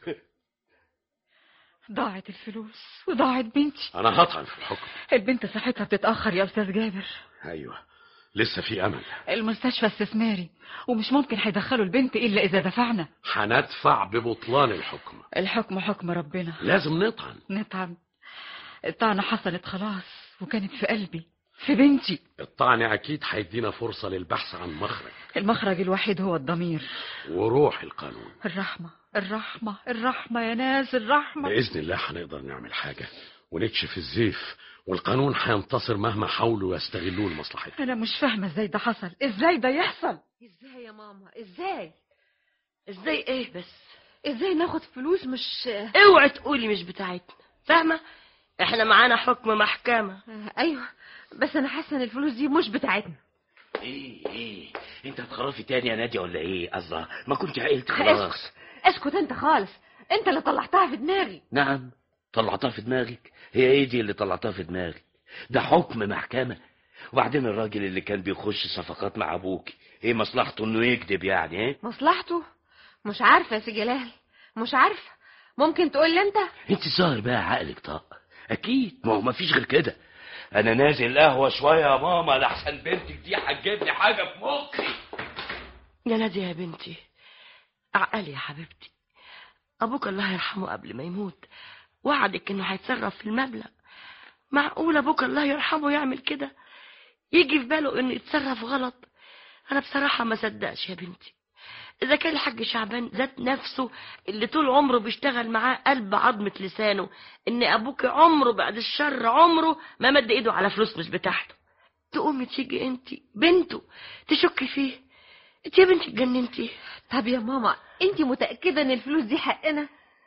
ضاعت الفلوس وضاعت بنتي انا هطعن في الحكم البنت صحتها بتتأخر يا أستاذ جابر ايوه لسه في امل المستشفى استثماري ومش ممكن هيدخلوا البنت إلا إذا دفعنا هندفع ببطلان الحكم الحكم حكم ربنا لازم نطعن نطعن الطعنة حصلت خلاص وكانت في قلبي في بنتي الطعن اكيد هيدينا فرصه للبحث عن مخرج المخرج الوحيد هو الضمير وروح القانون الرحمة الرحمة الرحمة يا ناس الرحمة باذن الله هنقدر نعمل حاجه ونكشف الزيف والقانون هينتصر مهما حاولوا يستغلوه لمصلحتهم أنا مش فاهمة إزاي ده حصل إزاي ده يحصل ازاي يا ماما ازاي ازاي ايه بس ازاي ناخد فلوس مش اوعي تقولي مش بتاعتنا فاهمة احنا معانا حكم محكمة آه، ايوه بس انا حاسه ان الفلوس دي مش بتاعتنا ايه ايه انت هتخرفي تاني يا ناديه ولا ايه الله ما كنت عقلت خلاص اسكت اسكت انت خالص انت اللي طلعتها في دماغي نعم طلعتها في دماغك هي ايه دي اللي طلعتها في دماغك ده حكم محكمة وبعدين الراجل اللي كان بيخش صفقات مع ابوك ايه مصلحته انه يكذب يعني ايه مصلحته مش عارفه يا سي جلال مش عارفه ممكن تقول لي انت انت ظاهر بقى عقلك طاق اكيد ما هو مفيش غير كده انا نازل قهوه شويه يا ماما لحسن بنتك دي هتجيب لي حاجه في مخي يا نادية يا بنتي عقلي يا حبيبتي أبوك الله يرحمه قبل ما يموت وعدك إنه هيتصرف في المبلغ معقول أبوك الله يرحمه يعمل كده يجي في باله إنه يتصرف غلط أنا بصراحة ما صدقش يا بنتي إذا كان الحاج شعبان ذات نفسه اللي طول عمره بيشتغل معاه قلب عظمة لسانه إن أبوك عمره بعد الشر عمره ما مد إيده على فلوس مش بتاعته تقومي تيجي انت بنته تشكي فيه انت يا بنتي اتجننتي طب يا ماما انت متاكده ان الفلوس دي حقنا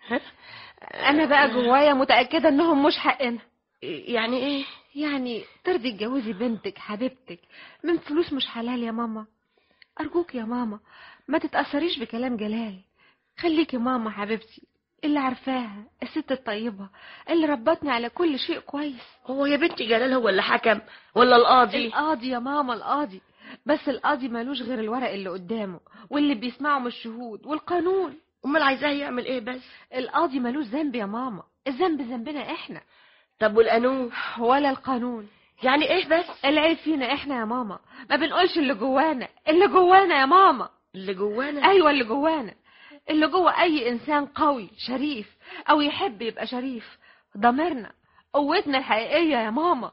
انا بقى جوايا متاكده انهم مش حقنا يعني ايه يعني ترضي تجوزي بنتك حبيبتك من فلوس مش حلال يا ماما ارجوك يا ماما ما تتاثريش بكلام جلال خليكي ماما حبيبتي اللي عارفاها الست الطيبه اللي ربتني على كل شيء كويس هو يا بنتي جلال هو اللي حكم ولا القاضي القاضي يا ماما القاضي بس القاضي مالوش غير الورق اللي قدامه واللي بيسمعه من الشهود والقانون امال عايزاه يعمل ايه بس القاضي مالوش ذنب يا ماما الذنب ذنبنا احنا طب والقانون ولا القانون يعني ايه بس العيب فينا احنا يا ماما ما بنقولش اللي جوانا اللي جوانا يا ماما اللي جوانا ايوه اللي جوانا اللي جوه اي انسان قوي شريف او يحب يبقى شريف ضميرنا قوتنا الحقيقيه يا ماما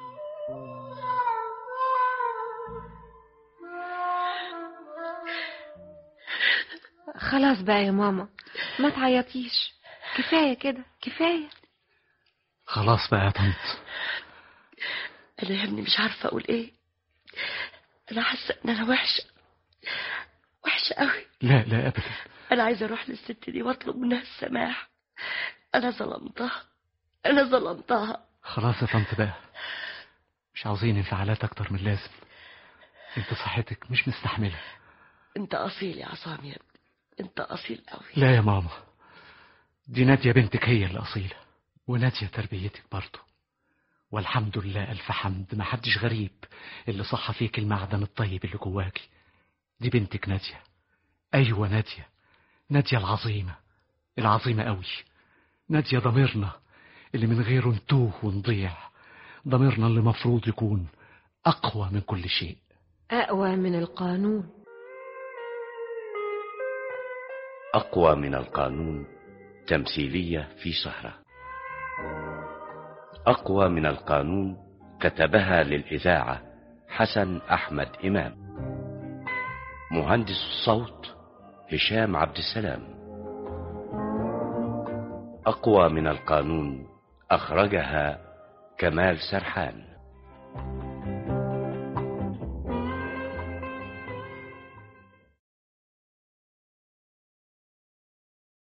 خلاص بقى يا ماما ما تعيطيش كفايه كده كفايه خلاص بقى يا طنط انا يا ابني مش عارفه اقول ايه انا حاسه ان انا وحشه وحشه قوي لا لا ابدا انا عايزه اروح للست دي واطلب منها السماح انا ظلمتها انا ظلمتها خلاص يا طنط بقى مش عاوزين انفعالات اكتر من اللازم انت صحتك مش مستحمله انت اصيل يا عصام يا ابني انت اصيل قوي لا يا ماما دي نادية بنتك هي اللي أصيلة ونادية تربيتك برضه والحمد لله ألف حمد ما حدش غريب اللي صح فيك المعدن الطيب اللي جواكي دي بنتك نادية أيوة نادية نادية العظيمة العظيمة قوي نادية ضميرنا اللي من غيره نتوه ونضيع ضميرنا اللي مفروض يكون أقوى من كل شيء اقوى من القانون أقوى من القانون تمثيلية في سهرة أقوى من القانون كتبها للإذاعة حسن أحمد إمام مهندس الصوت هشام عبد السلام أقوى من القانون أخرجها كمال سرحان